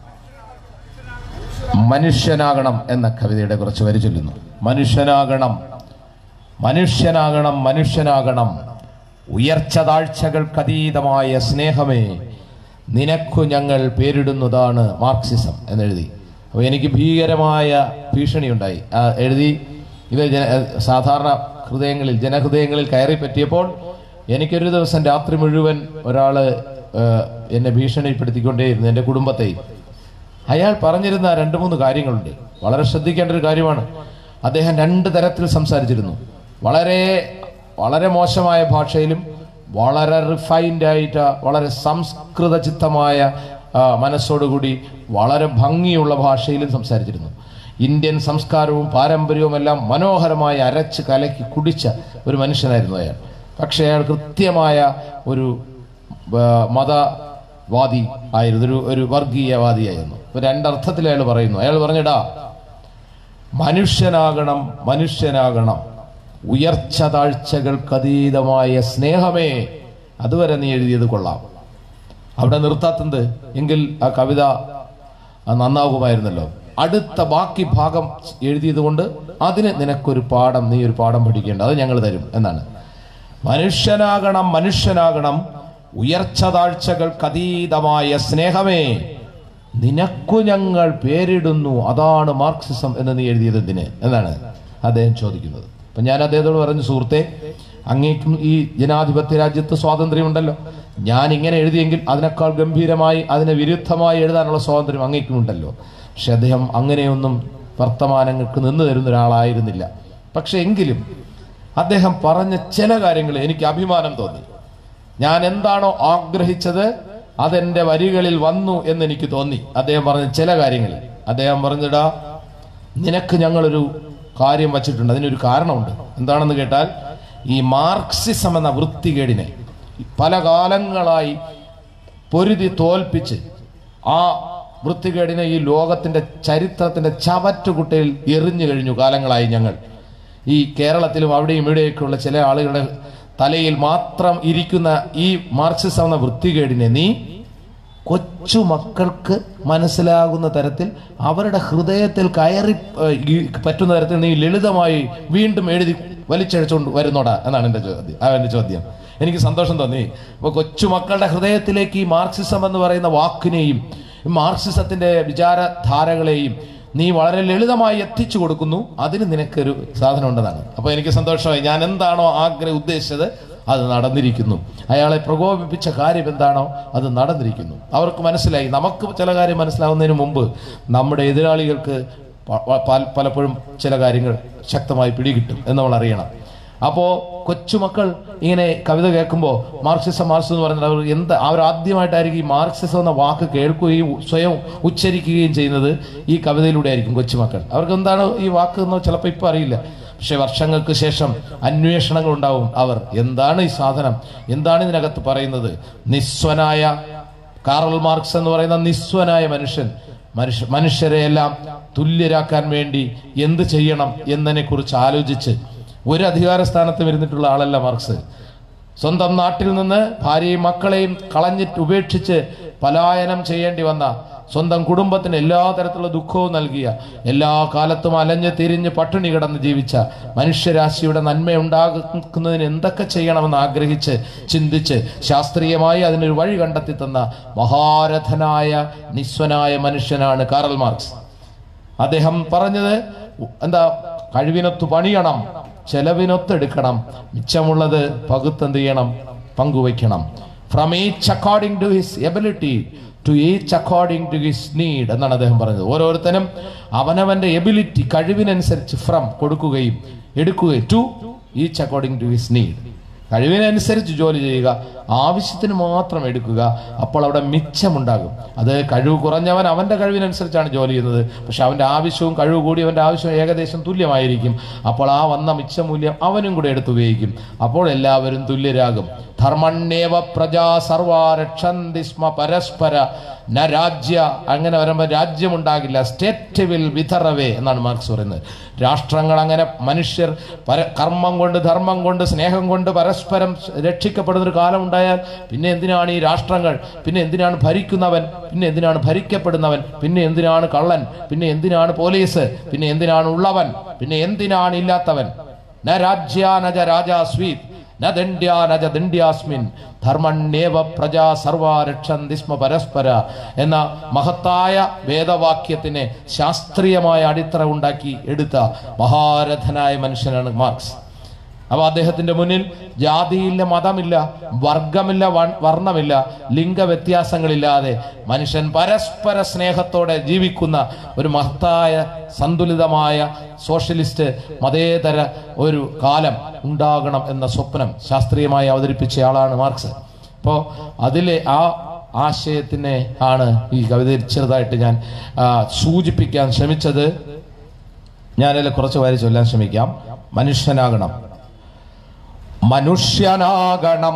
മനുഷ്യനാകണം എന്ന കവിതയുടെ കുറച്ച് വരി ചൊല്ലുന്നു മനുഷ്യനാകണം മനുഷ്യനാകണം മനുഷ്യനാകണം ഉയർച്ച താഴ്ചകൾക്കതീതമായ സ്നേഹമേ നിനക്കു ഞങ്ങൾ പേരിടുന്നതാണ് മാർക്സിസം എന്നെഴുതി അപ്പോൾ എനിക്ക് ഭീകരമായ ഭീഷണിയുണ്ടായി ആ എഴുതി ഇത് ജന സാധാരണ ഹൃദയങ്ങളിൽ ജനഹൃദയങ്ങളിൽ കയറി പറ്റിയപ്പോൾ എനിക്കൊരു ദിവസം രാത്രി മുഴുവൻ ഒരാൾ എന്നെ ഭീഷണിപ്പെടുത്തിക്കൊണ്ടേയിരുന്നു എൻ്റെ കുടുംബത്തെയും അയാൾ പറഞ്ഞിരുന്ന രണ്ട് മൂന്ന് കാര്യങ്ങളുണ്ട് വളരെ ശ്രദ്ധിക്കേണ്ട ഒരു കാര്യമാണ് അദ്ദേഹം രണ്ട് തരത്തിൽ സംസാരിച്ചിരുന്നു വളരെ വളരെ മോശമായ ഭാഷയിലും വളരെ റിഫൈൻഡ് ആയിട്ട് വളരെ സംസ്കൃത ചിത്തമായ ആ, മനസ്സോടുകൂടി വളരെ ഭംഗിയുള്ള ഭാഷയിലും സംസാരിച്ചിരുന്നു ഇന്ത്യൻ സംസ്കാരവും പാരമ്പര്യവും എല്ലാം മനോഹരമായി അരച്ച് കലക്കി കുടിച്ച ഒരു മനുഷ്യനായിരുന്നു അയാൾ പക്ഷേ അയാൾ കൃത്യമായ ഒരു ആ, മതവാദി ആയിരുന്നു ഒരു ഒരു വർഗീയവാദിയായിരുന്നു ഇപ്പൊ രണ്ടർത്ഥത്തിൽ അയാൾ പറയുന്നു അയാൾ പറഞ്ഞിടാ മനുഷ്യനാകണം മനുഷ്യനാകണം ഉയർച്ച താഴ്ചകൾക്കതീതമായ സ്നേഹമേ അതുവരെ നീ എഴുതിയത് കൊള്ളാം അവിടെ നിർത്താത്തത് എങ്കിൽ ആ കവിത ആ നന്നാകുമായിരുന്നല്ലോ അടുത്ത ബാക്കി ഭാഗം എഴുതിയത് കൊണ്ട് അതിന് നിനക്കൊരു പാഠം നീ ഒരു പാഠം പഠിക്കേണ്ട അത് ഞങ്ങൾ തരും എന്നാണ് മനുഷ്യനാകണം മനുഷ്യനാകണം ഉയർച്ച താഴ്ചകൾക്കതീതമായ സ്നേഹമേ നിനക്കു ഞങ്ങൾ പേരിടുന്നു അതാണ് മാർക്സിസം എന്ന് നീ എഴുതിയത് എന്തിന് എന്നാണ് അദ്ദേഹം ചോദിക്കുന്നത് അപ്പൊ ഞാൻ അദ്ദേഹത്തോട് പറഞ്ഞു സുഹൃത്തെ അങ്ങേക്കും ഈ ജനാധിപത്യ രാജ്യത്ത് സ്വാതന്ത്ര്യമുണ്ടല്ലോ ഞാൻ ഇങ്ങനെ എഴുതിയെങ്കിൽ അതിനേക്കാൾ ഗംഭീരമായി അതിന് വിരുദ്ധമായി എഴുതാനുള്ള സ്വാതന്ത്ര്യം അങ്ങേക്കുമുണ്ടല്ലോ പക്ഷെ അദ്ദേഹം അങ്ങനെയൊന്നും വർത്തമാനങ്ങൾക്ക് നിന്ന് തരുന്ന ഒരാളായിരുന്നില്ല പക്ഷെ എങ്കിലും അദ്ദേഹം പറഞ്ഞ ചില കാര്യങ്ങൾ എനിക്ക് അഭിമാനം തോന്നി ഞാൻ എന്താണോ ആഗ്രഹിച്ചത് അതെന്റെ വരികളിൽ വന്നു എന്ന് എനിക്ക് തോന്നി അദ്ദേഹം പറഞ്ഞ ചില കാര്യങ്ങളിൽ അദ്ദേഹം പറഞ്ഞിടാ നിനക്ക് ഞങ്ങളൊരു കാര്യം വച്ചിട്ടുണ്ട് അതിനൊരു കാരണമുണ്ട് എന്താണെന്ന് കേട്ടാൽ ഈ മാർക്സിസം എന്ന വൃത്തികേടിനെ പല കാലങ്ങളായി പൊരുതി തോൽപ്പിച്ച് ആ വൃത്തികേടിനെ ഈ ലോകത്തിന്റെ ചരിത്രത്തിന്റെ ചവറ്റുകുട്ടയിൽ എറിഞ്ഞു കഴിഞ്ഞു കാലങ്ങളായി ഞങ്ങൾ ഈ കേരളത്തിലും അവിടെയും ഇവിടെയൊക്കെയുള്ള ചില ആളുകളുടെ തലയിൽ മാത്രം ഇരിക്കുന്ന ഈ മാർക്സിസം എന്ന വൃത്തികേടിനെ നീ കൊച്ചു മക്കൾക്ക് മനസ്സിലാകുന്ന തരത്തിൽ അവരുടെ ഹൃദയത്തിൽ കയറി ഏഹ്, ഈ പറ്റുന്ന തരത്തിൽ നീ ലളിതമായി വീണ്ടും എഴുതി വലിച്ചഴിച്ചുകൊണ്ട് വരുന്നോടാ എന്നാണ് എൻ്റെ ചോദ്യം അവൻ്റെ ചോദ്യം എനിക്ക് സന്തോഷം തോന്നി അപ്പോൾ കൊച്ചുമക്കളുടെ ഹൃദയത്തിലേക്ക് ഈ മാർക്സിസം എന്ന് പറയുന്ന വാക്കിനെയും ഈ മാർക്സിസത്തിന്റെ വിചാരധാരകളെയും നീ വളരെ ലളിതമായി എത്തിച്ചു കൊടുക്കുന്നു അതിന് നിനക്കൊരു സാധനം ഉണ്ടെന്നാണ് അപ്പോൾ എനിക്ക് സന്തോഷമായി ഞാൻ എന്താണോ ആഗ്രഹം ഉദ്ദേശിച്ചത് അത് നടന്നിരിക്കുന്നു അയാളെ പ്രകോപിപ്പിച്ച കാര്യം എന്താണോ അത് നടന്നിരിക്കുന്നു അവർക്ക് മനസ്സിലായി നമുക്ക് ചില കാര്യം മനസ്സിലാവുന്നതിന് മുമ്പ് നമ്മുടെ എതിരാളികൾക്ക് പ- പ- പല- പലപ്പോഴും ചില കാര്യങ്ങൾ ശക്തമായി പിടികിട്ടും എന്ന് നമ്മൾ അറിയണം അപ്പോൾ കൊച്ചുമക്കൾ ഇങ്ങനെ കവിത കേൾക്കുമ്പോൾ മാർക്സിസം മാർക്സിസം എന്ന് പറഞ്ഞാൽ അവർ എന്ത് അവർ ആദ്യമായിട്ടായിരിക്കും ഈ മാർക്സിസം എന്ന വാക്ക് കേൾക്കുകയും സ്വയം ഉച്ചരിക്കുകയും ചെയ്യുന്നത് ഈ കവിതയിലൂടെ ആയിരിക്കും കൊച്ചുമക്കൾ അവർക്ക് എന്താണ് ഈ വാക്ക് എന്ന് ചിലപ്പോൾ ഇപ്പം അറിയില്ല പക്ഷെ വർഷങ്ങൾക്ക് ശേഷം അന്വേഷണങ്ങൾ ഉണ്ടാവും അവർ എന്താണ് ഈ സാധനം എന്താണ് ഇതിനകത്ത് പറയുന്നത് നിസ്വനായ കാറൽ മാർക്സ് എന്ന് പറയുന്ന നിസ്വനായ മനുഷ്യൻ മനുഷ്യ മനുഷ്യരെയെല്ലാം തുല്യരാക്കാൻ വേണ്ടി എന്ത് ചെയ്യണം എന്നതിനെ കുറിച്ച് ആലോചിച്ച് ഒരു അധികാര സ്ഥാനത്തും ഇരുന്നിട്ടുള്ള ആളല്ല മാർക്സ് സ്വന്തം നാട്ടിൽ നിന്ന് ഭാര്യയും മക്കളെയും കളഞ്ഞിട്ട് ഉപേക്ഷിച്ച് പലായനം ചെയ്യേണ്ടി വന്ന സ്വന്തം കുടുംബത്തിന് എല്ലാ തരത്തിലുള്ള ദുഃഖവും നൽകിയ എല്ലാ കാലത്തും അലഞ്ഞ് തിരിഞ്ഞ് പട്ടിണി കിടന്ന് ജീവിച്ച മനുഷ്യരാശിയുടെ നന്മ ഉണ്ടാക്കുന്നതിന് എന്തൊക്കെ ചെയ്യണമെന്ന് ആഗ്രഹിച്ച് ചിന്തിച്ച് ശാസ്ത്രീയമായി അതിനൊരു വഴി കണ്ടെത്തി തന്ന മഹാരഥനായ നിസ്വനായ മനുഷ്യനാണ് കാറൽ മാർക്സ് അദ്ദേഹം പറഞ്ഞത് എന്താ കഴിവിനൊത്ത് പണിയണം ചെലവിനൊത്തെടുക്കണം മിച്ചമുള്ളത് പകുത്തെന്ത് ചെയ്യണം പങ്കുവയ്ക്കണം from each according to his ability to each according to his need എന്നാണ് അദ്ദേഹം പറഞ്ഞത് ഓരോരുത്തരും അവനവന്റെ എബിലിറ്റി കഴിവിനനുസരിച്ച് ഫ്രം കൊടുക്കുകയും എടുക്കുകയും to each according to his need കഴിവിനനുസരിച്ച് ജോലി ചെയ്യുക ആവശ്യത്തിന് മാത്രം എടുക്കുക അപ്പോൾ അവിടെ മിച്ചമുണ്ടാകും അത് കഴിവ് കുറഞ്ഞവൻ അവന്റെ കഴിവിനനുസരിച്ചാണ് ജോലി ചെയ്യുന്നത് പക്ഷെ അവന്റെ ആവശ്യവും കഴിവ് കൂടിയവന്റെ ആവശ്യവും ഏകദേശം തുല്യമായിരിക്കും അപ്പോൾ ആ വന്ന മിച്ചമൂല്യം അവനും കൂടെ എടുത്ത് ഉപയോഗിക്കും അപ്പോൾ എല്ലാവരും തുല്യരാകും ധർമ്മണ്യേവ പ്രജാ സർവാ രക്ഷന്തി സ്മ പരസ്പര ന രാജ്യ അങ്ങനെ വരുമ്പോൾ രാജ്യമുണ്ടാകില്ല സ്റ്റേറ്റ് വിൽ വിതറവേ എന്നാണ് മാർക്സ് പറയുന്നത് രാഷ്ട്രങ്ങൾ അങ്ങനെ മനുഷ്യർ പര കർമ്മം കൊണ്ട് ധർമ്മം കൊണ്ട് സ്നേഹം കൊണ്ട് പരസ്പരം രക്ഷിക്കപ്പെടുന്ന ഒരു കാലം ഉണ്ടായി ഉണ്ടായാൽ പിന്നെ എന്തിനാണ് ഈ രാഷ്ട്രങ്ങൾ പിന്നെ എന്തിനാണ് ഭരിക്കുന്നവൻ പിന്നെ എന്തിനാണ് ഭരിക്കപ്പെടുന്നവൻ പിന്നെ എന്തിനാണ് കള്ളൻ പിന്നെ എന്തിനാണ് പോലീസ് പിന്നെ എന്തിനാണ് ഉള്ളവൻ പിന്നെ എന്തിനാണ് ഇല്ലാത്തവൻ ന രാജ്യാനജ രാജാസ്വീത് ന ദണ്ഡ്യാനജ ദണ്ഡ്യാസ്മിൻ ധർമ്മണ്യേവ പ്രജാ സർവാ രക്ഷന്തി സ്മ പരസ്പര എന്ന മഹത്തായ വേദവാക്യത്തിന് ശാസ്ത്രീയമായ അടിത്തറ ഉണ്ടാക്കി എടുത്ത മഹാരഥനായ മനുഷ്യനാണ് മാർക്സ് അപ്പൊ അദ്ദേഹത്തിന്റെ മുന്നിൽ ജാതിയില്ല മതമില്ല വർഗമില്ല വൺ- വർണ്ണമില്ല ലിംഗവ്യത്യാസങ്ങളില്ലാതെ മനുഷ്യൻ പരസ്പര സ്നേഹത്തോടെ ജീവിക്കുന്ന ഒരു മഹത്തായ സന്തുലിതമായ സോഷ്യലിസ്റ്റ് മതേതര ഒരു കാലം ഉണ്ടാകണം എന്ന സ്വപ്നം ശാസ്ത്രീയമായി അവതരിപ്പിച്ച ആളാണ് മാർക്സ് അപ്പോൾ അതിലെ ആ ആശയത്തിനെ ആണ് ഈ കവിതയിൽ ചെറുതായിട്ട് ഞാൻ ആ, സൂചിപ്പിക്കാൻ ശ്രമിച്ചത് ഞാനതിൽ കുറച്ച് വാരി ചൊല്ലാൻ ശ്രമിക്കാം മനുഷ്യനാകണം മനുഷ്യനാകണം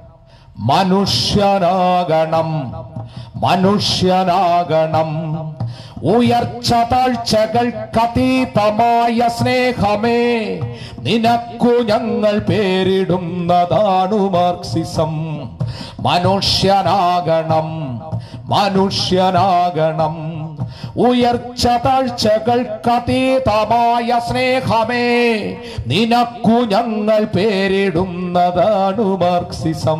മനുഷ്യനാകണം മനുഷ്യനാകണം ഉയർച്ച താഴ്ചകൾക്കതീതമായ സ്നേഹമേ നിനക്കു ഞങ്ങൾ പേരിടുന്നതാണു മാർക്സിസം മനുഷ്യനാകണം മനുഷ്യനാകണം ഉയർച്ച താഴ്ചകൾക്കതീതമായ സ്നേഹമേ നിനക്കു ഞങ്ങൾ പേരിടുന്നതാണു മാർക്സിസം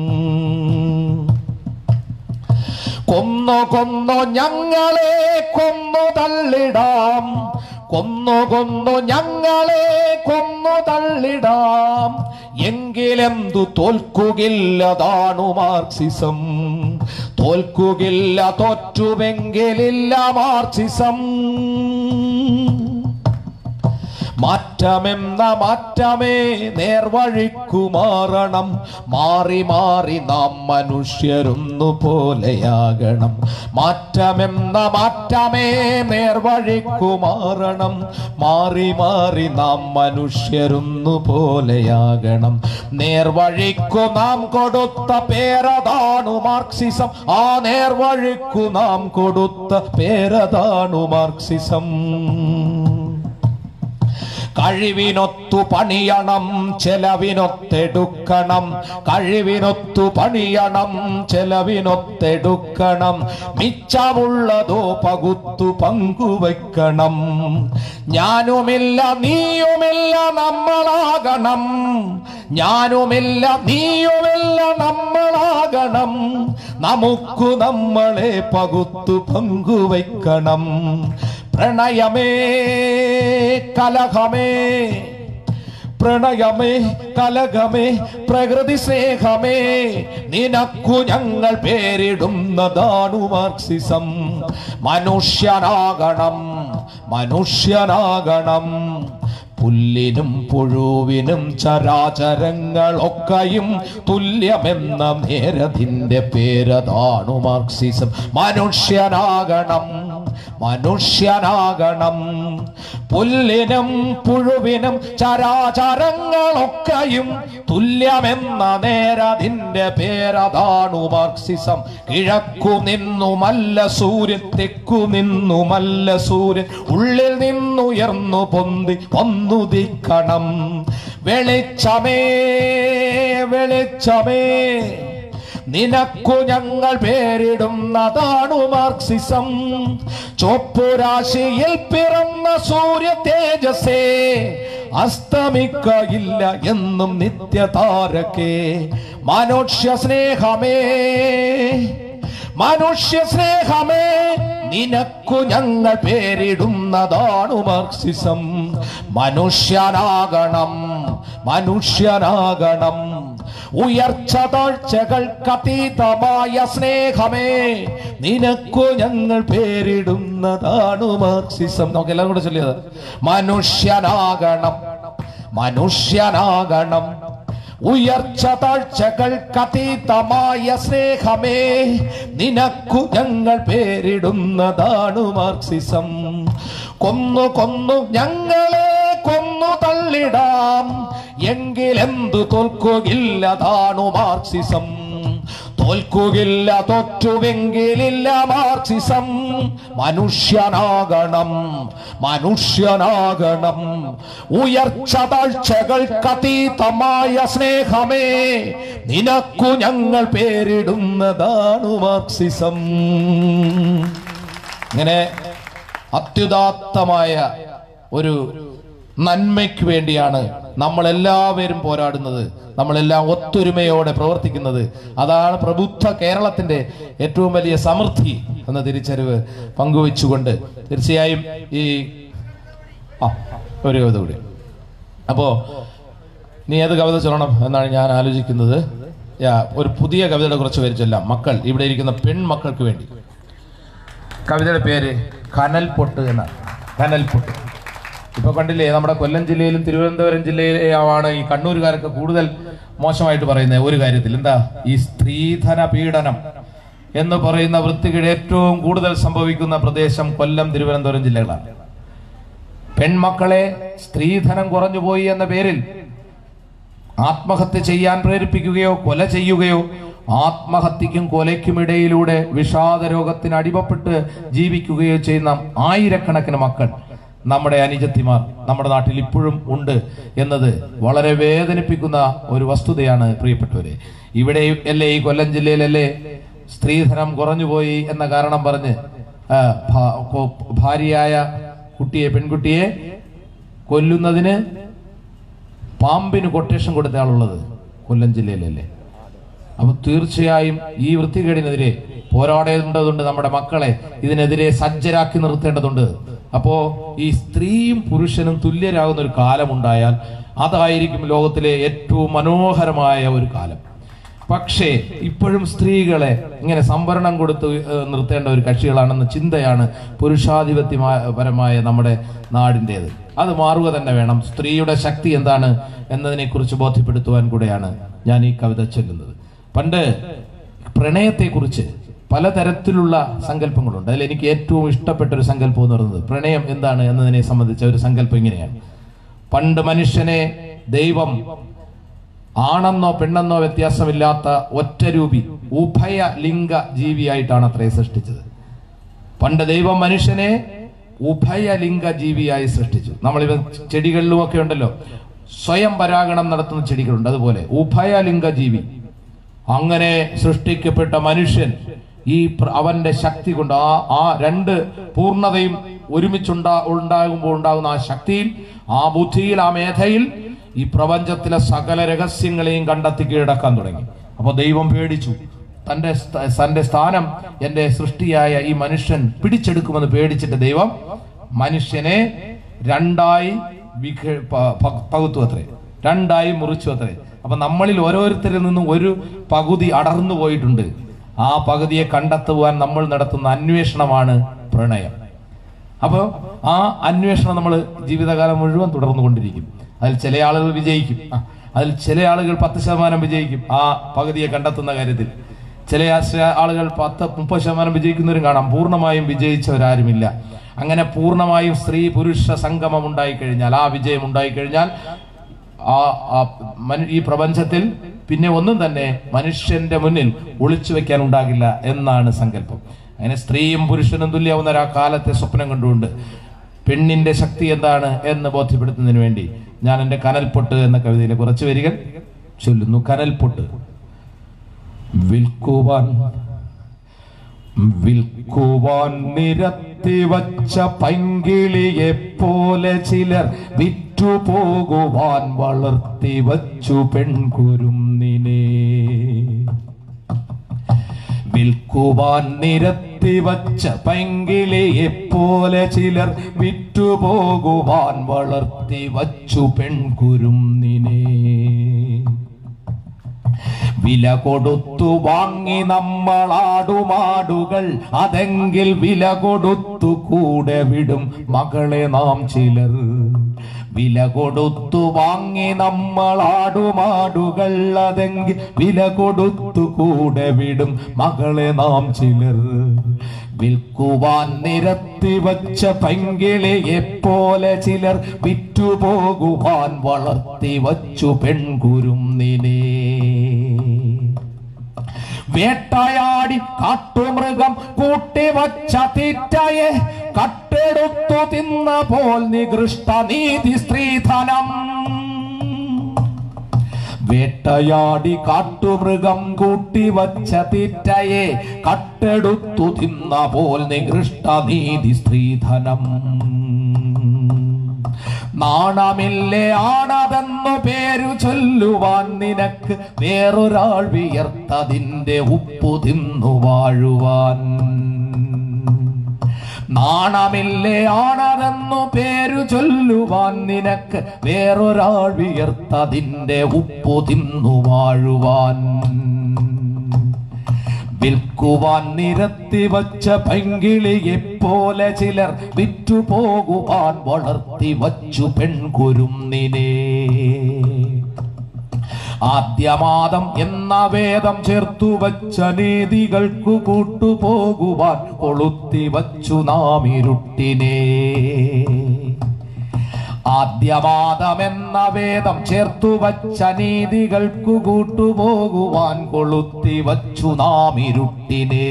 കൊന്നു കൊന്നു ഞങ്ങളെ കൊന്നു തള്ളിടാം കൊന്നു കൊന്നു ഞങ്ങളെ കൊന്നു തള്ളിടാം എങ്കിലെന്തു തോൽക്കുകില്ലതാണു മാർക്സിസം തോൽക്കുകില്ല തോറ്റുവെങ്കിലില്ല മാർക്സിസം മാറ്റമെന്ന മാറ്റമേ നേർവഴിക്കു മാറണം മാറി മാറി നാം മനുഷ്യരൊന്നു പോലെയാകണം മാറ്റമെന്ന മാറ്റമേ നേർവഴിക്കു മാറണം മാറി മാറി നാം മനുഷ്യരൊന്നു പോലെയാകണം നേർവഴിക്കു നാം കൊടുത്ത പേരതാണു മാർക്സിസം ആ നേർവഴിക്കു നാം കൊടുത്ത പേരതാണു മാർക്സിസം കഴിവിനൊത്തു പണിയണം ചെലവിനൊത്തെടുക്കണം കഴിവിനൊത്തു പണിയണം ചെലവിനൊത്തെടുക്കണം മിച്ചമുള്ളതോ പകുത്തു പങ്കുവെക്കണം ഞാനുമില്ല നീയുമില്ല നമ്മളാകണം ഞാനുമില്ല നീയുമില്ല നമ്മളാകണം നമുക്കു നമ്മളെ പകുത്തു പങ്കുവെക്കണം പ്രണയമേ കലഹമേ പ്രണയമേ കലകമേ പ്രകൃതി സ്നേഹമേ നിനക്കു ഞങ്ങൾ പേരിടുന്നതാണു മാർക്സിസം മനുഷ്യനാകണം മനുഷ്യനാകണം പുല്ലിനും പുഴുവിനും ചരാചരങ്ങളൊക്കെയും തുല്യമെന്ന നേരതിന്റെ പേരതാണു മാർക്സിസം മനുഷ്യനാകണം മനുഷ്യനാകണം പുല്ലിനും പുഴുവിനും ചരാചരങ്ങളൊക്കെയും തുല്യമെന്ന നേരതിന്റെ പേരതാണു മാർക്സിസം കിഴക്കു നിന്നുമല്ല സൂര്യൻ തെക്കു നിന്നുമല്ല സൂര്യൻ ഉള്ളിൽ നിന്നുയർന്നു പൊന്തി വന്നുദിക്കണം വെളിച്ചമേ വെളിച്ചമേ നിനക്കു ഞങ്ങൾ പേരിടുന്നതാണു മാർക്സിസം ചോപ്പുരാശിയിൽ പിറന്ന സൂര്യ തേജസ്സേ അസ്തമിക്കയില്ല എന്നും നിത്യതാരകേ മനുഷ്യ സ്നേഹമേ മനുഷ്യ സ്നേഹമേ നിനക്കു ഞങ്ങൾ പേരിടുന്നതാണു മാർക്സിസം മനുഷ്യനാകണം മനുഷ്യനാകണം ഉയർച്ച താഴ്ചകൾക്കതീതമായ സ്നേഹമേ നിനക്കു ഞങ്ങൾ പേരിടുന്നതാണു മാർക്സിസം നമുക്ക് എല്ലാം കൂടെ ചൊല്ലിയത് മനുഷ്യനാകണം മനുഷ്യനാകണം ഉയർച്ച താഴ്ചകൾക്കതീതമായ സ്നേഹമേ നിനക്കു ഞങ്ങൾ പേരിടുന്നതാണു മാർക്സിസം കൊന്നു കൊന്നു ഞങ്ങളെ കൊന്നു തള്ളിടാം എങ്കിലെന്തു തോൽക്കുകയില്ലതാണു മാർക്സിസം തോൽക്കുകില്ല തോറ്റുവെങ്കിലില്ല മാർക്സിസം മനുഷ്യനാകണം മനുഷ്യനാകണം ഉയർച്ച താഴ്ചകൾക്കതീതമായ സ്നേഹമേ നിനക്കു ഞങ്ങൾ പേരിടുന്നതാണ് മാർക്സിസം ഇങ്ങനെ അത്യുദാത്തമായ ഒരു നന്മയ്ക്ക് വേണ്ടിയാണ് നമ്മളെല്ലാവരും പോരാടുന്നത് നമ്മളെല്ലാം ഒത്തൊരുമയോടെ പ്രവർത്തിക്കുന്നത് അതാണ് പ്രബുദ്ധ കേരളത്തിന്റെ ഏറ്റവും വലിയ സമൃദ്ധി എന്ന തിരിച്ചറിവ് പങ്കുവെച്ചുകൊണ്ട് തീർച്ചയായും ഈ ആ ഒരു കവിത കൂടി അപ്പോ നീ ഏത് കവിത ചൊല്ലണം എന്നാണ് ഞാൻ ആലോചിക്കുന്നത് യാ, ഒരു പുതിയ കവിതയുടെ കുറച്ച് പേര് ചൊല്ലാം മക്കൾ ഇവിടെ ഇരിക്കുന്ന പെൺമക്കൾക്ക് വേണ്ടി കവിതയുടെ പേര് കനൽ പൊട്ട് എന്നാണ് കനൽ പൊട്ട് ഇപ്പൊ കണ്ടില്ലേ നമ്മുടെ കൊല്ലം ജില്ലയിലും തിരുവനന്തപുരം ജില്ലയിലുമാണ് ഈ കണ്ണൂരുകാരൊക്കെ കൂടുതൽ മോശമായിട്ട് പറയുന്നത് ഒരു കാര്യത്തിൽ എന്താ ഈ സ്ത്രീധന പീഡനം എന്ന് പറയുന്ന വൃത്തികേട് ഏറ്റവും കൂടുതൽ സംഭവിക്കുന്ന പ്രദേശം കൊല്ലം തിരുവനന്തപുരം ജില്ലകളാണ് പെൺമക്കളെ സ്ത്രീധനം കുറഞ്ഞുപോയി എന്ന പേരിൽ ആത്മഹത്യ ചെയ്യാൻ പ്രേരിപ്പിക്കുകയോ കൊല ചെയ്യുകയോ ആത്മഹത്യക്കും കൊലയ്ക്കും ഇടയിലൂടെ വിഷാദ രോഗത്തിന് അടിമപ്പെട്ട് ജീവിക്കുകയോ ചെയ്യുന്ന ആയിരക്കണക്കിന് മക്കൾ നമ്മുടെ അനുജത്തിമാർ നമ്മുടെ നാട്ടിൽ ഇപ്പോഴും ഉണ്ട് എന്നത് വളരെ വേദനിപ്പിക്കുന്ന ഒരു വസ്തുതയാണ് പ്രിയപ്പെട്ടവരെ ഇവിടെ അല്ലേ ഈ കൊല്ലം ജില്ലയിലല്ലേ സ്ത്രീധനം കുറഞ്ഞുപോയി എന്ന കാരണം പറഞ്ഞ് ആ, ഭ- കൊ- ഭാര്യയായ കുട്ടിയെ പെൺകുട്ടിയെ കൊല്ലുന്നതിന് പാമ്പിന് കൊട്ടേഷൻ കൊടുത്ത ആളുള്ളത് കൊല്ലം ജില്ലയിലല്ലേ അപ്പൊ തീർച്ചയായും ഈ വൃത്തികേടിനെതിരെ പോരാടേണ്ടതുണ്ട് നമ്മുടെ മക്കളെ ഇതിനെതിരെ സജ്ജരാക്കി നിർത്തേണ്ടതുണ്ട് അപ്പോ ഈ സ്ത്രീയും പുരുഷനും തുല്യരാകുന്ന ഒരു കാലം ഉണ്ടായാൽ അതായിരിക്കും ലോകത്തിലെ ഏറ്റവും മനോഹരമായ ഒരു കാലം പക്ഷേ ഇപ്പോഴും സ്ത്രീകളെ ഇങ്ങനെ സംവരണം കൊടുത്ത് ഏഹ്, നിർത്തേണ്ട ഒരു കക്ഷികളാണെന്ന ചിന്തയാണ് പുരുഷാധിപത്യപരമായ നമ്മുടെ നാടിൻ്റെത് അത് മാറുക തന്നെ വേണം സ്ത്രീയുടെ ശക്തി എന്താണ് എന്നതിനെ കുറിച്ച് ബോധ്യപ്പെടുത്തുവാൻ കൂടെയാണ് ഞാൻ ഈ കവിത ചൊല്ലുന്നത് പണ്ട് പ്രണയത്തെക്കുറിച്ച് പലതരത്തിലുള്ള സങ്കല്പങ്ങളുണ്ട് അതിൽ എനിക്ക് ഏറ്റവും ഇഷ്ടപ്പെട്ട ഒരു സങ്കല്പം എന്ന് പറയുന്നത് പ്രണയം എന്താണ് എന്നതിനെ സംബന്ധിച്ച ഒരു സങ്കല്പം ഇങ്ങനെയാണ് പണ്ട് മനുഷ്യനെ ദൈവം ആണെന്നോ പെണ്ണെന്നോ വ്യത്യാസമില്ലാത്ത ഒറ്റരൂപി ഉഭയ ലിംഗ ജീവിയായിട്ടാണ് അത്രേ സൃഷ്ടിച്ചത് പണ്ട് ദൈവം മനുഷ്യനെ ഉഭയലിംഗ ജീവിയായി സൃഷ്ടിച്ചു നമ്മളിവ ചെടികളിലും ഒക്കെ ഉണ്ടല്ലോ സ്വയം പരാഗണം നടത്തുന്ന ചെടികളുണ്ട് അതുപോലെ ഉഭയലിംഗ ജീവി അങ്ങനെ സൃഷ്ടിക്കപ്പെട്ട മനുഷ്യൻ ഈ പ്ര- അവന്റെ ശക്തി കൊണ്ട് ആ ആ രണ്ട് പൂർണ്ണതയും ഒരുമിച്ചുണ്ടാ ഉണ്ടാകുമ്പോൾ ഉണ്ടാകുന്ന ആ ശക്തിയിൽ ആ ബുദ്ധിയിൽ ആ മേധയിൽ ഈ പ്രപഞ്ചത്തിലെ സകല രഹസ്യങ്ങളെയും കണ്ടെത്തി കീഴടക്കാൻ തുടങ്ങി അപ്പോൾ ദൈവം പേടിച്ചു തന്റെ സ്ഥ- തന്റെ സ്ഥാനം എന്റെ സൃഷ്ടിയായ ഈ മനുഷ്യൻ പിടിച്ചെടുക്കുമെന്ന് പേടിച്ചിട്ട് ദൈവം മനുഷ്യനെ രണ്ടായി വിഘ- പ- പ- പകുത്തു അത്രേ രണ്ടായി മുറിച്ചു അത്രേ അപ്പൊ നമ്മളിൽ ഓരോരുത്തരിൽ നിന്നും ഒരു പകുതി അടർന്നു പോയിട്ടുണ്ട് ആ പകുതിയെ കണ്ടെത്തുവാൻ നമ്മൾ നടത്തുന്ന അന്വേഷണമാണ് പ്രണയം അപ്പോൾ ആ അന്വേഷണം നമ്മൾ ജീവിതകാലം മുഴുവൻ തുടർന്നുകൊണ്ടിരിക്കും അതിൽ ചില ആളുകൾ വിജയിക്കും ആ, അതിൽ ചില ആളുകൾ പത്ത് ശതമാനം വിജയിക്കും ആ പകുതിയെ കണ്ടെത്തുന്ന കാര്യത്തിൽ ചില ആശ- ആളുകൾ പത്ത് മുപ്പത് ശതമാനം വിജയിക്കുന്നവരും കാണാം പൂർണ്ണമായും വിജയിച്ചവരാരുമില്ല അങ്ങനെ പൂർണ്ണമായും സ്ത്രീ പുരുഷ സംഗമം ഉണ്ടായിക്കഴിഞ്ഞാൽ ആ വിജയം ഉണ്ടായിക്കഴിഞ്ഞാൽ ആ ആ മനു- ഈ പ്രപഞ്ചത്തിൽ പിന്നെ ഒന്നും തന്നെ മനുഷ്യന്റെ മുന്നിൽ ഒളിച്ചു വെക്കാൻ ഉണ്ടാകില്ല എന്നാണ് സങ്കല്പം അങ്ങനെ സ്ത്രീയും പുരുഷനും തുല്യാവുന്ന ഒരു ആ കാലത്തെ സ്വപ്നം കണ്ടുകൊണ്ട് പെണ്ണിന്റെ ശക്തി എന്താണ് എന്ന് ബോധ്യപ്പെടുത്തുന്നതിന് വേണ്ടി ഞാൻ എൻ്റെ കനൽപ്പൊട്ട് എന്ന കവിതയിലെ കുറച്ച് വരികൾ ചൊല്ലുന്നു കനൽപ്പൊട്ട് വിൽക്കുവാൻ വിൽക്കുവാൻ നിരത്തി വച്ച പൈങ്കിളിയെ പോലെ ചിലർ വിറ്റുപോകുവാൻ വളർത്തി വച്ചു പെൺകുരുന്നിനെ വിൽക്കുവാൻ നിരത്തി വച്ച പൈങ്കിളിയെ പോലെ ചിലർ വിറ്റുപോകുവാൻ വളർത്തി വച്ചു പെൺകുരുന്നിനെ വില കൊടുത്തു വാങ്ങി നമ്മളാടുമാടുകൾ അതെങ്കിൽ വില കൊടുത്തു കൂടെ വിടും മകളെ നാം ചിലർ വില കൊടുത്തു വാങ്ങി നമ്മളാടുമാടുകൾ അതെങ്കിൽ വില കൊടുത്തു കൂടെ വിടും മകളെ നാം ചിലർ വിൽക്കുവാൻ നിരത്തി വച്ച പൈങ്കിളിയെ പോലെ ചിലർ വിറ്റുപോകുവാൻ വളർത്തി വച്ചു പെൺകുരുന്നിനെ വേട്ടയാടി കാട്ടുമൃഗം കൂട്ടിവച്ച തീറ്റയെ കട്ടെടുത്തു തിന്ന പോൽ നികൃഷ്ട നീതി സ്ത്രീധനം വേട്ടയാടി കാട്ടുമൃഗം കൂട്ടിവച്ച തീറ്റയെ കട്ടെടുത്തു തിന്ന പോൽ നികൃഷ്ട നീതി സ്ത്രീധനം നാണമില്ലേ ആണതെന്നു പേരു ചൊല്ലുവാൻ നിനക്ക് വേറൊരാൾ വിയർത്തതിന്റെ ഉപ്പു തിന്നു വാഴുവാൻ നാണമില്ലേ ആണതെന്നു പേരു ചൊല്ലുവാൻ നിനക്ക് വേറൊരാൾ വിയർത്തതിന്റെ ഉപ്പു തിന്നു വാഴുവാൻ വിൽക്കുവാൻ നിരത്തി വച്ച പൈങ്കിളിയെ പോലെ ചിലർ വിറ്റുപോകുവാൻ വളർത്തി വച്ചു പെൺകുരുന്നിനെ ആദ്യമാദം എന്ന വേദം ചേർത്തു വച്ച നീതികൾക്കു കൂട്ടുപോകുവാൻ കൊളുത്തി വച്ചു നാം ഇരുട്ടിനെ ആദ്യവാദമെന്ന വേദം ചേർത്തു വച്ച നീതികൾക്കു കൂട്ടുപോകുവാൻ കൊളുത്തി വച്ചു നാം ഇരുട്ടിനെ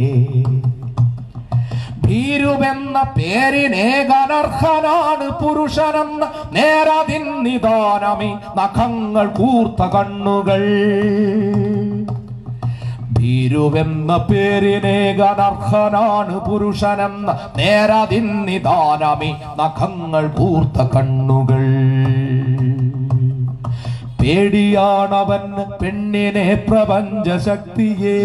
ഭീരുവെന്ന പേരിനേകനർഹനാണ് പുരുഷനെന്ന നേരതിൻ നിദാനമി നഖങ്ങൾ കൂർത്ത കണ്ണുകൾ ഭീരുവെന്ന പേരിനേകനർഹനാണ് പുരുഷനെന്ന നേരതിൻ നിദാനമി നഖങ്ങൾ കൂർത്ത കണ്ണുകൾ പേടിയാണവൻ പെണ്ണിനെ പ്രപഞ്ച ശക്തിയേ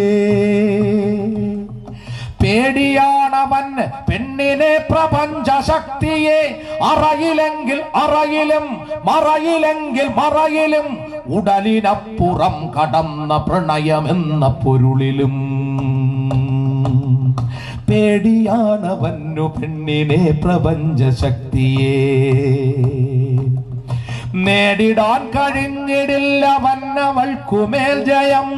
പേടിയാണവൻ പെണ്ണിനെ പ്രപഞ്ച ശക്തിയെ അറയിലെങ്കിൽ അറയിലും മറയിലെങ്കിൽ മറയിലും ഉടലിനപ്പുറം കടന്ന പ്രണയമെന്ന പൊരുളിലും പേടിയാണവന്നു പെണ്ണിനെ പ്രപഞ്ച ശക്തിയെ നേടിടാൻ കഴിഞ്ഞിടില്ല വന്നവൾക്കുമേൽ ജയം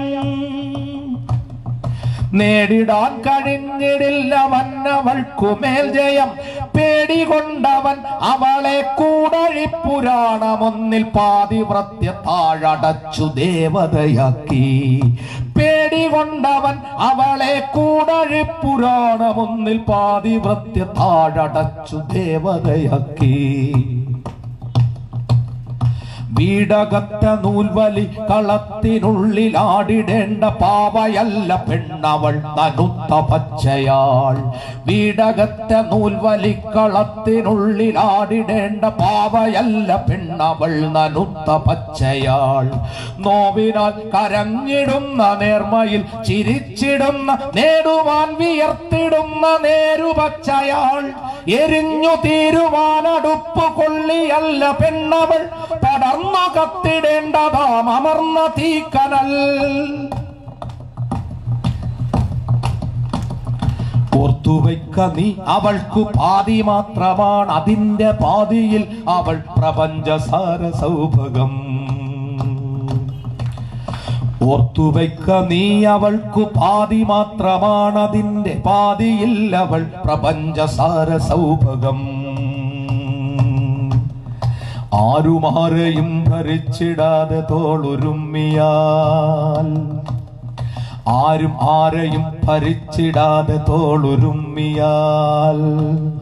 നേടിടാൻ കഴിഞ്ഞിടില്ല വന്നവൾക്കുമേൽ ജയം പേടികൊണ്ടവൻ അവളെ കൂടഴിപ്പുരാണമൊന്നിൽ പാതിവ്രത്യ താഴടച്ചു ദേവതയാക്കി പേടികൊണ്ടവൻ അവളെ കൂടഴിപ്പുരാണമൊന്നിൽ പാതിവ്രത്യ താഴടച്ചു ദേവതയാക്കി വീടകത്ത നൂൽവലി കളത്തിനുള്ളിൽ ആടിടേണ്ട പാവയല്ല പെണ്ണവൾ നനുത്ത പച്ചയാൾ വീടകത്ത നൂൽവലി കളത്തിനുള്ളിൽ ആടിടേണ്ട പാവയല്ല പെണ്ണവൾ നനുത്ത പച്ചയാൾ നോവിനാൽ കരഞ്ഞിടുന്ന നേർമയിൽ ചിരിച്ചിടുന്ന നേടുവാൻ വിയർത്തിടുന്ന നേരുപച്ചയാൾ എരിഞ്ഞു തീരുവാനടുപ്പ് കൊള്ളിയല്ല പെണ്ണവൾ പടർന്നു കത്തിടേണ്ടതാം അമർന്ന തീക്കനൽ ഓർത്തുവയ്ക്ക നീ അവൾക്കു പാതി മാത്രമാണ് അതിന്റെ പാതിയിൽ അവൾ പ്രപഞ്ചസാര സൗഭകം ഓർത്തുവയ്ക്ക നീ അവൾക്കു പാതി മാത്രമാണ് അതിന്റെ പാതിയിൽ അവൾ പ്രപഞ്ചസാര സൗഭകം ആരുമാരെയും ഭരിച്ചിടാതെ തോളുരുമ്മിയാൽ ആരും ആരെയും ഭരിച്ചിടാതെ തോളുരുമ്മിയാൽ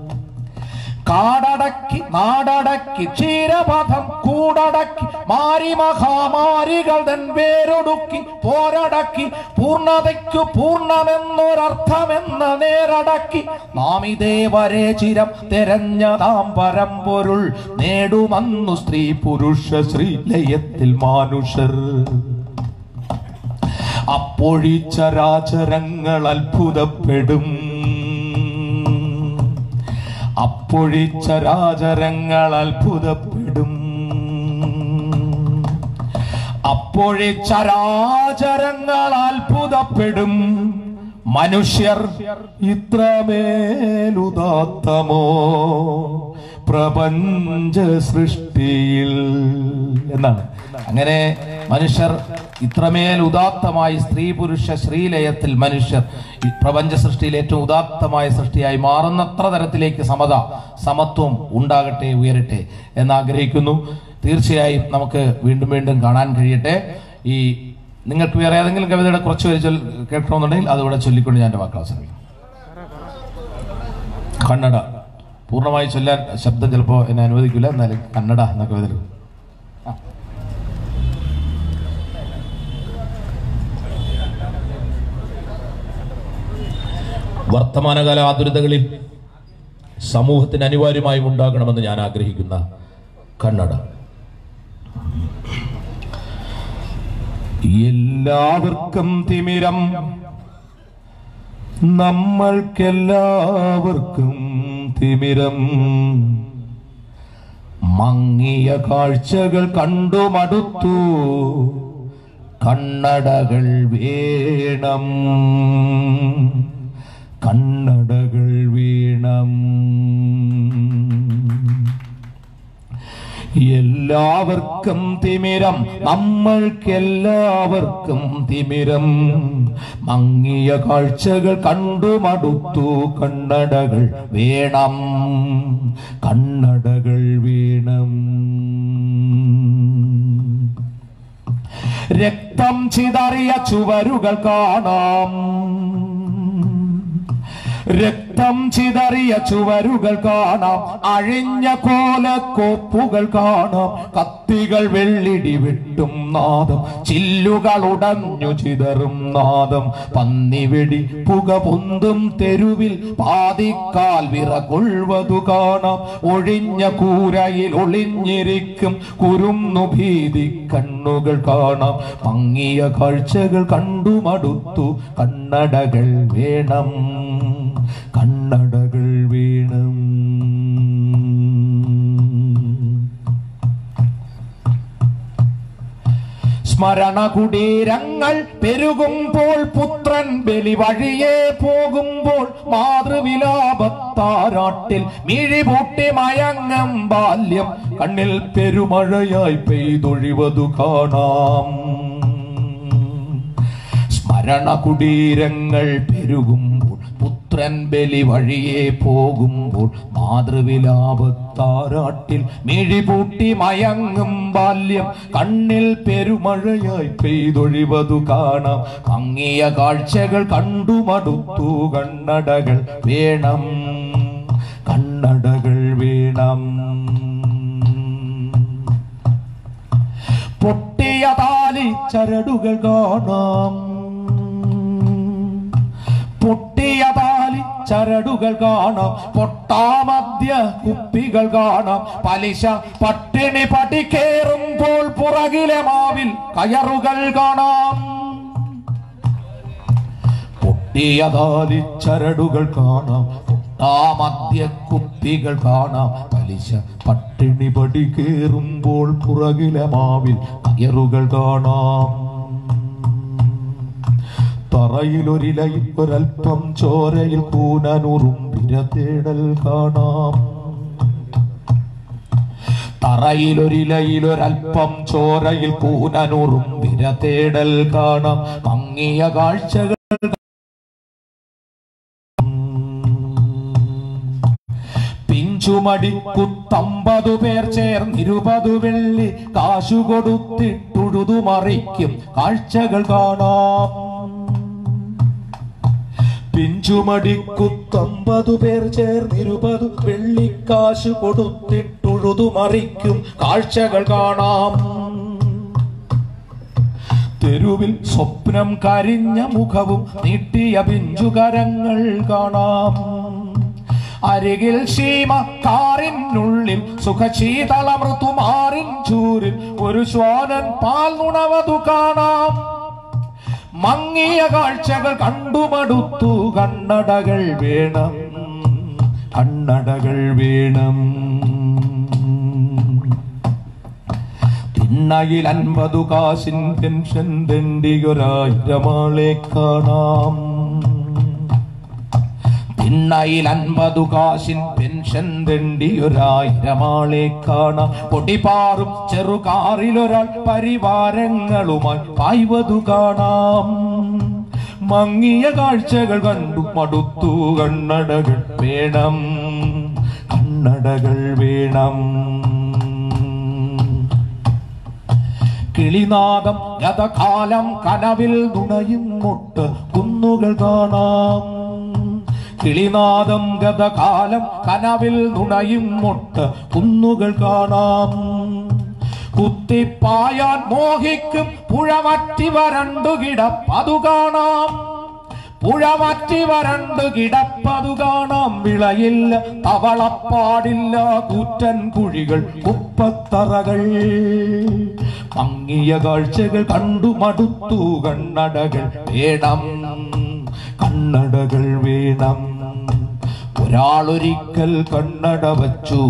കാടടക്കി നാടടക്കി ക്ഷീരപഥം കൂടടക്കി മാരി മഹാമാരികൾ തൻ വേരൊടുക്കി പോരടക്കി പൂർണ്ണതയ്ക്കു പൂർണ്ണമെന്നൊരർത്ഥമെന്ന നേരടക്കി നാം ഇതേവരെ ചിരം തെരഞ്ഞതാം പരമ്പൊരുൾ നേടുമന്നു സ്ത്രീ പുരുഷ ശ്രീലയത്തിൽ മാനുഷർ അപ്പോഴീ ചരാചരങ്ങൾ അത്ഭുതപ്പെടും അപ്പോഴീ ചരാചരങ്ങൾ അത്ഭുതപ്പെടും അപ്പോഴേ ചരാചരങ്ങൾ അത്ഭുതപ്പെടും മനുഷ്യർ ഇത്രമേലുദാത്തമോ പ്രപഞ്ച സൃഷ്ടിയിൽ എന്നാണ് അങ്ങനെ മനുഷ്യർ ഇത്രമേൽ ഉദാത്തമായി സ്ത്രീ പുരുഷ ശ്രീലയത്തിൽ മനുഷ്യർ ഈ പ്രപഞ്ച സൃഷ്ടിയിൽ ഏറ്റവും ഉദാത്തമായ സൃഷ്ടിയായി മാറുന്നത്ര തരത്തിലേക്ക് സമത സമത്വം ഉണ്ടാകട്ടെ ഉയരട്ടെ എന്ന് ആഗ്രഹിക്കുന്നു തീർച്ചയായും നമുക്ക് വീണ്ടും വീണ്ടും കാണാൻ കഴിയട്ടെ ഈ നിങ്ങൾക്ക് വേറെ ഏതെങ്കിലും കവിതയുടെ കുറച്ച് പേര് ചൊല്ലി കേൾക്കണമെന്നുണ്ടെങ്കിൽ അതുകൂടെ ചൊല്ലിക്കൊണ്ട് ഞാൻ എൻ്റെ വാക്കുകൾ അവസാനിപ്പിക്കും കന്നഡ പൂർണ്ണമായി ചൊല്ലാൻ ശബ്ദം ചിലപ്പോൾ എന്നെ അനുവദിക്കില്ല എന്നാലും കന്നഡ എന്ന കവിത എടുക്കും. വർത്തമാനകാല ആതുരതകളിൽ സമൂഹത്തിന് അനിവാര്യമായും ഉണ്ടാകണമെന്ന് ഞാൻ ആഗ്രഹിക്കുന്ന കന്നഡ എല്ലാവർക്കും തിമിരം നമ്മൾക്കെല്ലാവർക്കും തിമിരം മങ്ങിയ കാഴ്ചകൾ കണ്ടു മടുത്തു കണ്ണടകൾ വേണം കണ്ണടകൾ വീണം എല്ലാവർക്കും തിമിരം നമ്മൾക്കെല്ലാവർക്കും തിമിരം മങ്ങിയ കാഴ്ചകൾ കണ്ടു മടുത്തു കണ്ണടകൾ വേണം കണ്ണടകൾ വീണം രക്തം ചിതറിയ ചുവരുകൾ കാണാം രക്തം ചിതറിയ ചുവരുകൾ കാണാം അഴിഞ്ഞ കോലക്കോപ്പുകൾ കാണാം കത്തികൾ വെള്ളിടി വെട്ടും നാദം ചില്ലുകൾ ഉടഞ്ഞു ചിതറും നാദം പന്നിവെടി പുക പൊന്തും തെരുവിൽ പാതിക്കാൽ വിറകൊള്ളുവതു കാണാം ഒഴിഞ്ഞ കൂരയിൽ ഒളിഞ്ഞിരിക്കും കുരുന്നു ഭീതി കണ്ണുകൾ കാണാം മങ്ങിയ കാഴ്ചകൾ കണ്ടു മടുത്തു കണ്ണടകൾ വേണം കണ്ണടകൾ വേണം സ്മരണ കുടീരങ്ങൾ പെരുകുമ്പോൾ പുത്രൻ ബലി വഴിയെ പോകുമ്പോൾ മാതൃവിലാപത്താരാട്ടിൽ മിഴിപൂട്ടി മയങ്ങം ബാല്യം കണ്ണിൽ പെരുമഴയായി പെയ്തൊഴിവതു കാണാം സ്മരണ കുടീരങ്ങൾ പെരുകുമ്പോൾ പുത്രൻ ബലി വഴിയെ പോകുമ്പോൾ മാതൃവിലാപത്താരാട്ടിൽ മിഴിപൂട്ടി മയങ്ങും ബാല്യം കണ്ണിൽ പെരുമഴയായി പെയ്തൊഴിവതു കാണാം മങ്ങിയ കാഴ്ചകൾ കണ്ടു മടുത്തു കണ്ണടകൾ വേണം കണ്ണടകൾ വേണം പൊട്ടിയ താലി ചരടുകൾ കാണാം പൊട്ടിയ താലി ചരടുകൾ കാണാം പൊട്ടാമദ്യ കുപ്പികൾ കാണാം പലിശ പട്ടിണി പടിക്കേറുമ്പോൾ പുറകിലെ മാവിൽ കയറുകൾ കാണാം പൊട്ടിയ താലി ചരടുകൾ കാണാം പൊട്ടാമദ്യ കുപ്പികൾ കാണാം പലിശ പട്ടിണി പടി കേറുമ്പോൾ പുറകിലെ മാവിൽ കയറുകൾ കാണാം തറയിലൊരിലയിൽ ഒരൽപ്പം ചോരയിൽ കൂനനുറുമ്പിര തേടൽ കാണാം തറയിലൊരിലയിലൊരൽപ്പം ചോരയിൽ കൂനനുറുമ്പിര തേടൽ കാണാം മങ്ങിയ കാഴ്ചകൾ പിഞ്ചുമടി കുത്തമ്പതു പേർ ചേർന്നിരുപതു വെള്ളി കാശു കൊടുത്തിട്ടുഴുതു മറിക്കും കാഴ്ചകൾ കാണാം പിഞ്ചുമടിക്കുത്തമ്പതു പേർ ചേർന്നിരുപതു വെള്ളിക്കാശു കൊടുത്തിട്ടുഴുതു മറിക്കും കാഴ്ചകൾ കാണാം തെരുവിൽ സ്വപ്നം കരിഞ്ഞ മുഖവും നീട്ടിയ പിഞ്ചുകരങ്ങൾ കാണാം അരികിൽ ശീമ കാറിനുള്ളിൽ സുഖശീതള മൃതുമാറിൻ ചൂരിൽ ഒരു ശ്വാനൻ പാൽ നുണവതു കാണാം മങ്ങിയ കാഴ്ചകൾ കണ്ടുമടുത്തു കണ്ണടകൾ വേണം കണ്ണടകൾ വേണം തിണ്ണയിൽ അൻപതു കാശിൻ പെൻഷൻ തെണ്ടിയൊരായിരമാളെ കാണാം തിണ്ണയിൽ അൻപതു കാശിൻ പെൻഷൻ തെണ്ടിയൊരായിരമാളെ കാണാം പൊടിപാറും ചെറുകാറിലൊരാൾ പരിവാരങ്ങളുമായി പായ്വതു കാണാം മങ്ങിയ കാഴ്ചകൾ കണ്ടു മടുത്തു കണ്ണടകൾ വേണം കണ്ണടകൾ വേണം കിളിനാദം ഗതകാലം കനവിൽ നുണയും മുട്ട് കുന്നുകൾ കാണാം കിളിനാദം ഗതകാലം കനവിൽ നുണയും മുട്ട് കുന്നുകൾ കാണാം കുത്തിപ്പായാൻ മോഹിക്കും പുഴമറ്റി വരണ്ടു കിടപ്പതു കാണാം പുഴമറ്റി വരണ്ടു കിടപ്പതു കാണാം വിളയില്ല തവളപ്പാടില്ല കൂറ്റൻ കുഴികൾ കുപ്പത്തറകൾ മങ്ങിയ കാഴ്ചകൾ കണ്ടു മടുത്തു കണ്ണടകൾ വേണം കണ്ണടകൾ വേണം ഒരാളൊരിക്കൽ കണ്ണട വച്ചു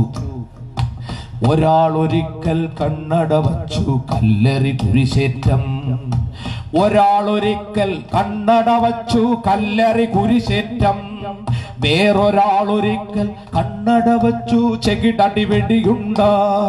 ഒരാൾ ഒരിക്കൽ കണ്ണട വച്ചു കല്ലെറി കുരിശേറ്റം ഒരാൾ ഒരിക്കൽ കണ്ണട വച്ചു കല്ലെറി കുരിശേറ്റം വേറൊരാൾ ഒരിക്കൽ കണ്ണട വച്ചു ചെകിടടി വെടിയുണ്ട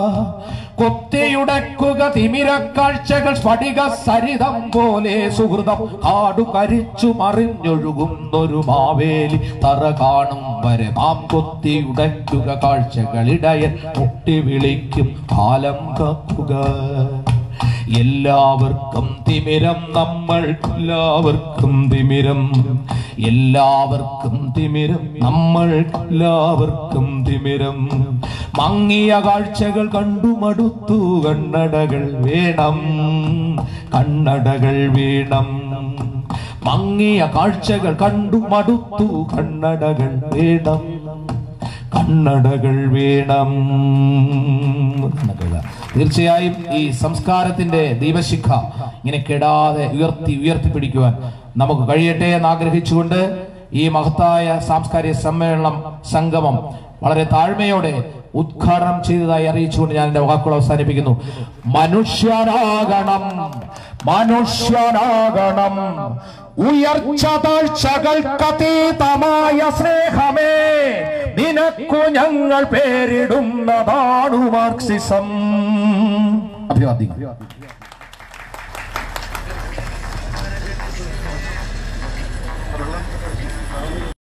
കൊത്തിയുടക്കുക തിമിരക്കാഴ്ചകൾ സ്ഫടിക സരിതം പോലെ സുഹൃതം കാടു കരിച്ചു മറിഞ്ഞൊഴുകുന്നൊരു മാവേലി തറ കാണും വരെ മാം കൊത്തിയുടക്കുക കാഴ്ചകളിടയൻ മുട്ടി വിളിക്കും കാലം കാക്കുക എല്ലാവർക്കും തിമിരം നമ്മൾക്കെല്ലാവർക്കും തിമിരം എല്ലാവർക്കും തിമിരം നമ്മൾക്കെല്ലാവർക്കും തിമിരം മങ്ങിയ കാഴ്ചകൾ കണ്ടു മടുത്തു കണ്ണടകൾ വേണം കണ്ണടകൾ വേണം മങ്ങിയ കാഴ്ചകൾ കണ്ടു മടുത്തു കണ്ണടകൾ വേണം കണ്ണടകൾ വേണം എന്നൊക്കെയുള്ള. തീർച്ചയായും ഈ സംസ്കാരത്തിന്റെ ദീപശിഖ ഇങ്ങനെ കെടാതെ ഉയർത്തി ഉയർത്തിപ്പിടിക്കുവാൻ നമുക്ക് കഴിയട്ടെ എന്ന് ആഗ്രഹിച്ചുകൊണ്ട് ഈ മഹത്തായ സാംസ്കാരിക സമ്മേളനം സംഗമം വളരെ താഴ്മയോടെ ഉദ്ഘാടനം ചെയ്തതായി അറിയിച്ചുകൊണ്ട് ഞാൻ എന്റെ വാക്കുകൾ അവസാനിപ്പിക്കുന്നു മനുഷ്യരാകണം മനുഷ്യരാകണം ഉയർച്ച താഴ്ചകൾക്കതീതമായ സ്നേഹമേ നിനക്കു ഞങ്ങൾ പേരിടുന്നതാണു മാർക്സിസം അഭിവാദ്യങ്ങൾ